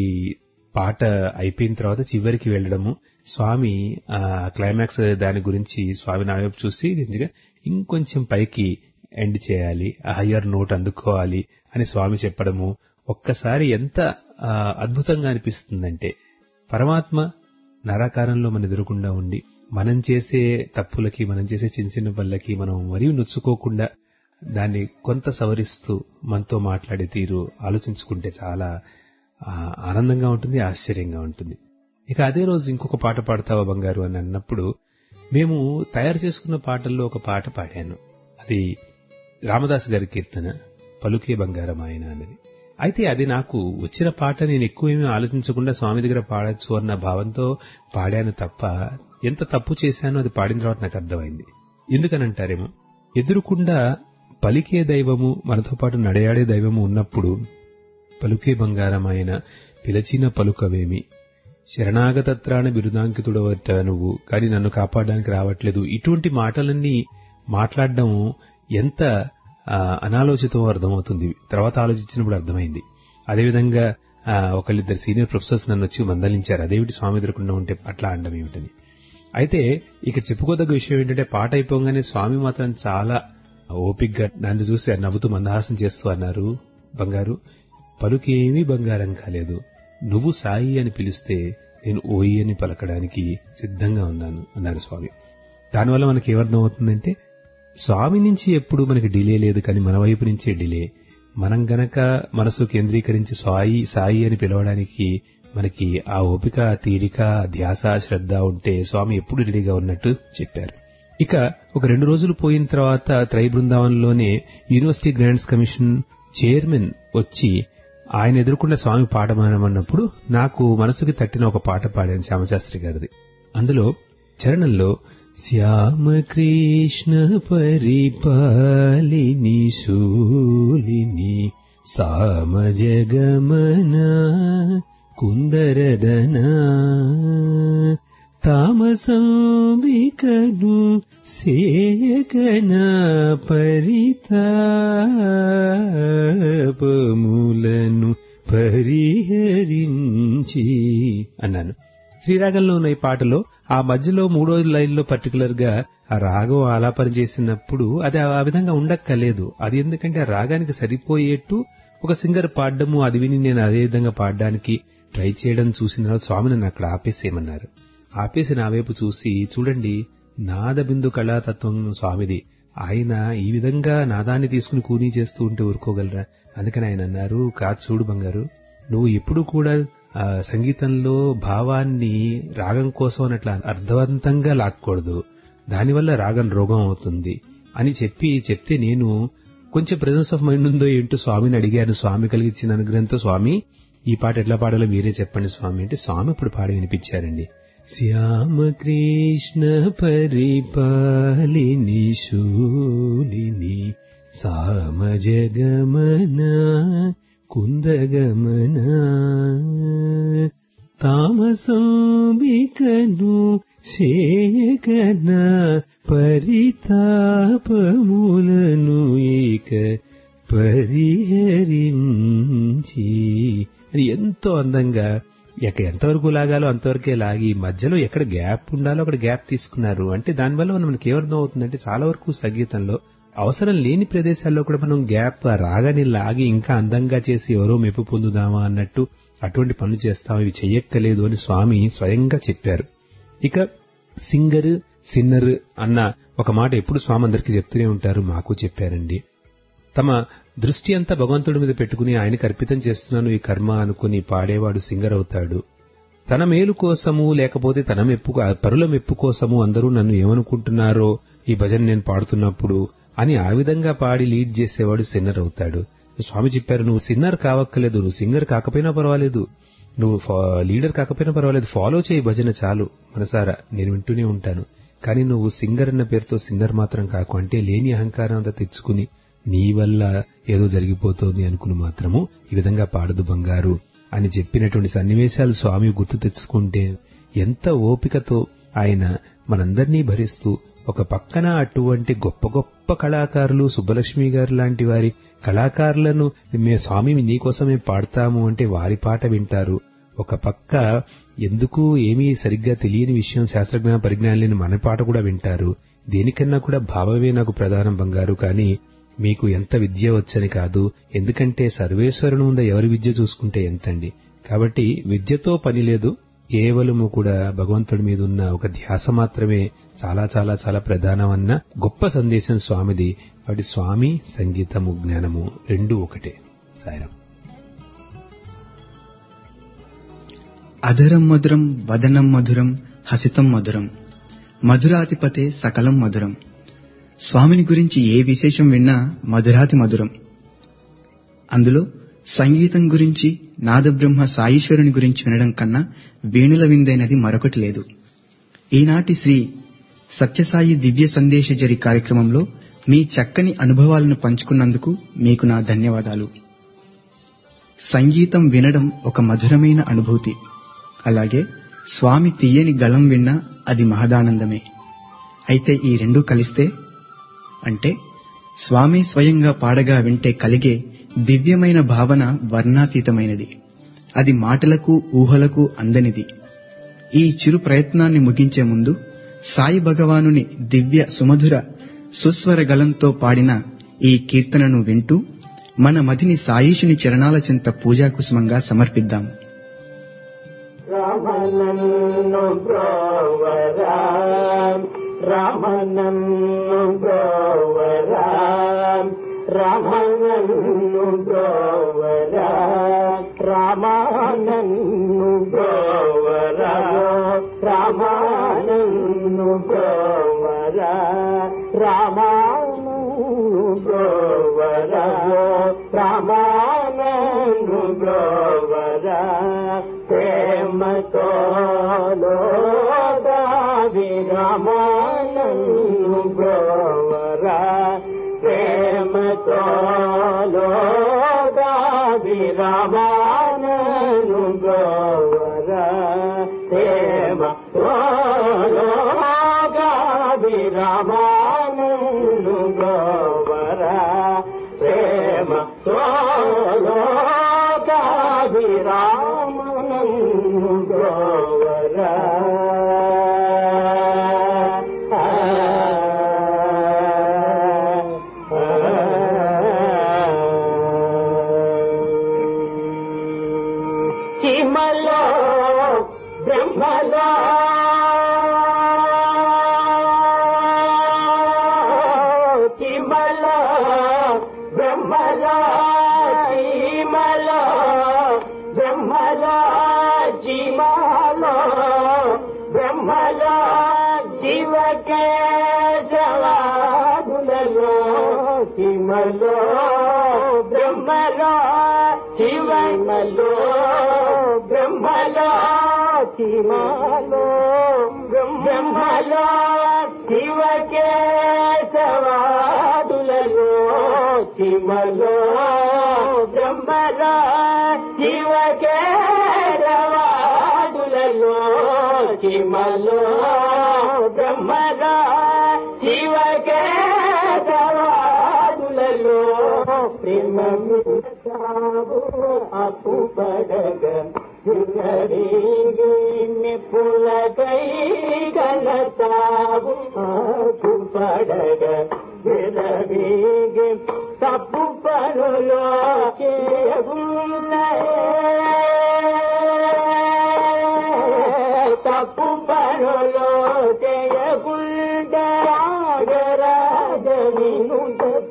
పాట అయిపోయిన తర్వాత చివరికి వెళ్ళడము స్వామి ఆ క్లైమాక్స్ దాని గురించి స్వామి నా వైపు చూసి నిజంగా ఇంకొంచెం పైకి ఎండ్ చేయాలి ఆ హయ్యర్ నోట్ అందుకోవాలి అని స్వామి చెప్పడము ఒక్కసారి ఎంత ఆ, అద్భుతంగా అనిపిస్తుందంటే పరమాత్మ నరాకారంలో మన ఎదురుకుండా ఉండి మనం చేసే తప్పులకి మనం చేసే చిన్న చిన్న పనులకి మనం మరీ నొచ్చుకోకుండా దాన్ని కొంత సవరిస్తూ మనతో మాట్లాడే తీరు ఆలోచించుకుంటే చాలా ఆ, ఆనందంగా ఉంటుంది ఆశ్చర్యంగా ఉంటుంది ఇక అదే రోజు ఇంకొక పాట పాడతావా బంగారు అని అన్నప్పుడు మేము తయారు చేసుకున్న పాటల్లో ఒక పాట పాడాను అది రామదాస్ గారి కీర్తన పలుకే బంగారం ఆయన అనేది అయితే అది నాకు వచ్చిన పాట నేను ఎక్కువేమీ ఆలోచించకుండా స్వామి దగ్గర పాడొచ్చు అన్న భావంతో పాడాను తప్ప ఎంత తప్పు చేశానో అది పాడిన తర్వాత నాకు అర్థమైంది ఎందుకనంటారేమో ఎదురుకుండా పలికే దైవము మనతో పాటు నడయాడే దైవము ఉన్నప్పుడు పలుకే బంగారం ఆయన పిలచిన పలుకవేమి శరణాగతత్రాన బిరుదాంకితుడవట నువ్వు కానీ నన్ను కాపాడడానికి రావట్లేదు ఇటువంటి మాటలన్నీ మాట్లాడడం ఎంత ఆ, అనాలోచితం అర్థమవుతుంది తర్వాత ఆలోచించినప్పుడు అర్థమైంది అదేవిధంగా ఆ, ఒకళ్ళిద్దరు సీనియర్ ప్రొఫెసర్స్ నన్ను వచ్చి మందలించారు అదేమిటి స్వామి ఎదురకుండా ఉంటే అట్లా అండం ఏమిటని అయితే ఇక్కడ చెప్పుకోదగ్గ విషయం ఏంటంటే పాట అయిపోగానే స్వామి మాత్రం చాలా ఓపిగ్గా నన్ను చూసి నవ్వుతూ మందహాసం చేస్తూ అన్నారు బంగారు పలుకేమీ బంగారం కాలేదు నువ్వు సాయి అని పిలిస్తే నేను ఓయి అని పలకడానికి సిద్ధంగా ఉన్నాను అన్నారు స్వామి దానివల్ల మనకి ఏమర్థం అవుతుందంటే స్వామి నుంచి ఎప్పుడు మనకి డిలే లేదు కానీ మన వైపు నుంచే డిలే మనం గనక మనసు కేంద్రీకరించి సాయి సాయి అని పిలవడానికి మనకి ఆ ఓపిక ఆ తీరిక ఆ ధ్యాస శ్రద్ధ ఉంటే స్వామి ఎప్పుడు రెడీగా ఉన్నట్టు చెప్పారు ఇక ఒక రెండు రోజులు పోయిన తర్వాత త్రై బృందావనంలోనే యూనివర్సిటీ గ్రాంట్స్ కమిషన్ చైర్మన్ వచ్చి ఆయన ఎదుర్కొన్న స్వామి పాట మానమన్నప్పుడు నాకు మనసుకి తట్టిన ఒక పాట పాడాను శ్యామశాస్త్రి గారిది అందులో చరణంలో శ్యామకృష్ణ పరిపాలిని శూలిని సామజగమన కుందరదనా తామసంబికను సేయకన పరితాపములను పరిహరించి అన్నాను శ్రీరాగంలో ఉన్న ఈ పాటలో ఆ మధ్యలో మూడో లైన్లో పర్టికులర్ గా ఆ రాగం ఆలాపన చేసినప్పుడు అది ఆ విధంగా ఉండక్కర్లేదు అది ఎందుకంటే ఆ రాగానికి సరిపోయేట్టు ఒక సింగర్ పాడడము అది విని నేను అదే విధంగా పాడడానికి ట్రై చేయడం చూసిన తర్వాత స్వామి నన్ను అక్కడ ఆపేసేయమన్నారు ఆపేసి నా వైపు చూసి చూడండి నాదబిందు కళాతత్వం స్వామిది ఆయన ఈ విధంగా నాదాన్ని తీసుకుని కూనీ చేస్తూ ఉంటే ఊరుకోగలరా అందుకని ఆయన అన్నారు కాదు చూడు బంగారు నువ్వు ఎప్పుడు కూడా ఆ, సంగీతంలో భావాన్ని రాగం కోసం అట్లా అర్థవంతంగా లాక్కూడదు దానివల్ల రాగం రోగం అవుతుంది అని చెప్పి చెప్తే నేను కొంచెం ప్రెజెన్స్ ఆఫ్ మైండ్ ఉందో ఏంటో స్వామిని అడిగాను స్వామి కలిగించిన అనుగ్రహంతో స్వామి ఈ పాట ఎట్లా పాడాలో మీరే చెప్పండి స్వామి అంటే స్వామి ఇప్పుడు పాడి వినిపించారండి శ్యామకృష్ణ పరిపాలిని శూలిని సామజగమన కుందగమన తామసంబికను శేకన పరితాపములను ఇక పరిహరించి అని ఎంతో అందంగా ఎక్క ఎంతవరకు లాగాలో అంతవరకే లాగి మధ్యలో ఎక్కడ గ్యాప్ ఉండాలో అక్కడ గ్యాప్ తీసుకున్నారు అంటే దానివల్ల మనకి ఏమర్థం అవుతుందంటే చాలా వరకు సంగీతంలో అవసరం లేని ప్రదేశాల్లో కూడా మనం గ్యాప్ ఆ రాగాన్ని లాగి ఇంకా అందంగా చేసి ఎవరో మెప్పు పొందుదామా అన్నట్టు అటువంటి పనులు చేస్తాం ఇవి చెయ్యక్కలేదు అని స్వామి స్వయంగా చెప్పారు ఇక సింగర్ సిన్నర్ అన్న ఒక మాట ఎప్పుడు స్వామి అందరికీ చెప్తూనే ఉంటారు మాకు చెప్పారండి తమ దృష్టి అంతా భగవంతుడి మీద పెట్టుకుని ఆయనకు అర్పితం చేస్తున్నాను ఈ కర్మ అనుకుని పాడేవాడు సింగర్ అవుతాడు తన మేలు కోసము లేకపోతే తన మెప్పు పరుల మెప్పు కోసము అందరూ నన్ను ఏమనుకుంటున్నారో ఈ భజన నేను పాడుతున్నప్పుడు అని ఆ విధంగా పాడి లీడ్ చేసేవాడు సిన్నర్ అవుతాడు స్వామి చెప్పారు నువ్వు సిన్నర్ కావక్కలేదు నువ్వు సింగర్ కాకపోయినా పర్వాలేదు నువ్వు ఫా- లీడర్ కాకపోయినా పర్వాలేదు ఫాలో చేయి భజన చాలు మనసారా నేను వింటూనే ఉంటాను కానీ నువ్వు సింగర్ అన్న పేరుతో సింగర్ మాత్రం కాకు అంటే లేని అహంకారం అంతా తెచ్చుకుని నీ వల్ల ఏదో జరిగిపోతోంది అనుకుని మాత్రము ఈ విధంగా పాడదు బంగారు అని చెప్పినటువంటి సన్నివేశాలు స్వామి గుర్తు తెచ్చుకుంటే ఎంత ఓపికతో ఆయన మనందరినీ భరిస్తూ ఒక పక్కన అటువంటి గొప్ప గొప్ప కళాకారులు సుబ్బలక్ష్మి గారు లాంటి వారి కళాకారులను మే స్వామి నీకోసమే పాడతాము అంటే వారి పాట వింటారు ఒక పక్క ఎందుకు ఏమీ సరిగ్గా తెలియని విషయం శాస్త్రజ్ఞాన పరిజ్ఞానం లేని మన పాట కూడా వింటారు దేనికన్నా కూడా భావమే నాకు ప్రధానం బంగారు కానీ మీకు ఎంత విద్య వచ్చని కాదు ఎందుకంటే సర్వేశ్వరుని ముందు ఎవరి విద్య చూసుకుంటే ఎంతండి కాబట్టి విద్యతో పని లేదు కేవలము కూడా భగవంతుడి మీద ఉన్న ఒక ధ్యాస మాత్రమే చాలా చాలా చాలా ప్రధానమన్న గొప్ప సందేశం స్వామిది వాటి స్వామి సంగీతము జ్ఞానము రెండు ఒకటే సాయిరాం అధరం మధురం వదనం మధురం హసితం మధురం మధురాధిపతే సకలం మధురం స్వామిని గురించి ఏ విశేషం విన్నా మధురాతి మధురం అందులో సంగీతం గురించి నాదబ్రహ్మ సాయీశ్వరుని గురించి వినడం కన్నా వేణుల విందైనది మరొకటి లేదు ఈనాటి శ్రీ సత్యసాయి దివ్య సందేశ జరి కార్యక్రమంలో మీ చక్కని అనుభవాలను పంచుకున్నందుకు మీకు నా ధన్యవాదాలు సంగీతం వినడం ఒక మధురమైన అనుభూతి అలాగే స్వామి తీయని గళం విన్నా అది మహదానందమే అయితే ఈ రెండూ కలిస్తే అంటే స్వామి స్వయంగా పాడగా వింటే కలిగే దివ్యమైన భావన వర్ణాతీతమైనది అది మాటలకు ఊహలకు అందనిది ఈ చిరు ప్రయత్నాన్ని ముగించే ముందు సాయి భగవానుని దివ్య సుమధుర సుస్వర గలంతో పాడిన ఈ కీర్తనను వింటూ మన మదిని సాయిషుని చరణాల చెంత పూజాకుసుమంగా సమర్పిద్దాం రమణన్ను బ్రోవరా రమణన్ను బ్రోవరా రమణన్ను బ్రోవరా రామానన్ను బ్రోవరా రామానన్ను బ్రోవరా రామాను బ్రోవరా రామానన్ను బ్రోవరా ప్రేమతో విరమానన్ను బ్రోవరా ప్రేమతో విరమానన్ను బ్రోవరా ప్రేమ విరమానన్ను బ్రోవరా ప్రేమ విరామనన్ను బ్రోవరా హిమలో బ్రహ్మలో హిమలో బ్రహ్మలో హిమలో బ్రహ్మలో జీవలో బ్రహ్మలో జీవకే జవాబులలో హిమలో బ్రహ్మలో శివమలో బ్రహ్మలో శివలో బ్రహ్మలో శివకే సవాదులలో శివలో బ్రహ్మలో శివకే రవాదులలో శివలో బ్రహ్మలో శివకే సవాదులలో ప్రేమ అప్పు పడగ పులకై కలతావు ఆకు పడగ విరవీగి తప్పు పనులో చేయగున్నాయి తప్పు పనులో చేయకుండా రాజరాజను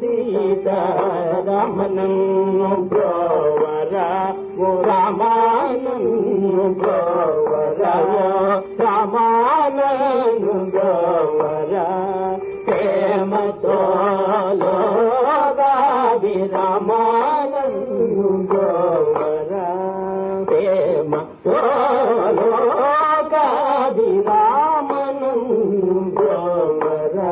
సీతారామనన్ను బ్రోవరా ఓ రామానన్ను బ్రోవరా రామానన్ను బ్రోవరా ప్రేమతో లోగాది రామానన్ను బ్రోవరా ప్రేమతో లోగాది రామనన్ను బ్రోవరా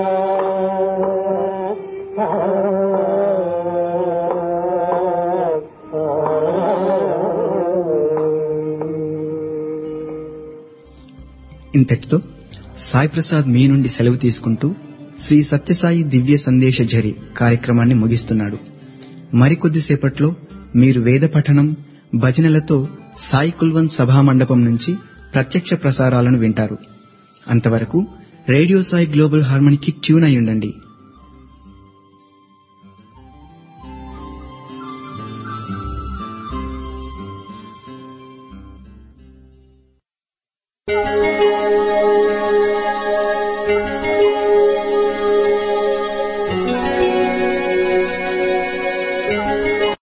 ఇంతటితో సాయి ప్రసాద్ మీ నుండి సెలవు తీసుకుంటూ శ్రీ సత్యసాయి దివ్య సందేశ ఝరి కార్యక్రమాన్ని ముగిస్తున్నాడు మరికొద్దిసేపట్లో మీరు వేద పఠనం భజనలతో సాయి కుల్వన్ సభా మండపం నుంచి ప్రత్యక్ష ప్రసారాలను వింటారు అంతవరకు రేడియో సాయి గ్లోబల్ హార్మనీకి ట్యూన్ అయి ఉండండి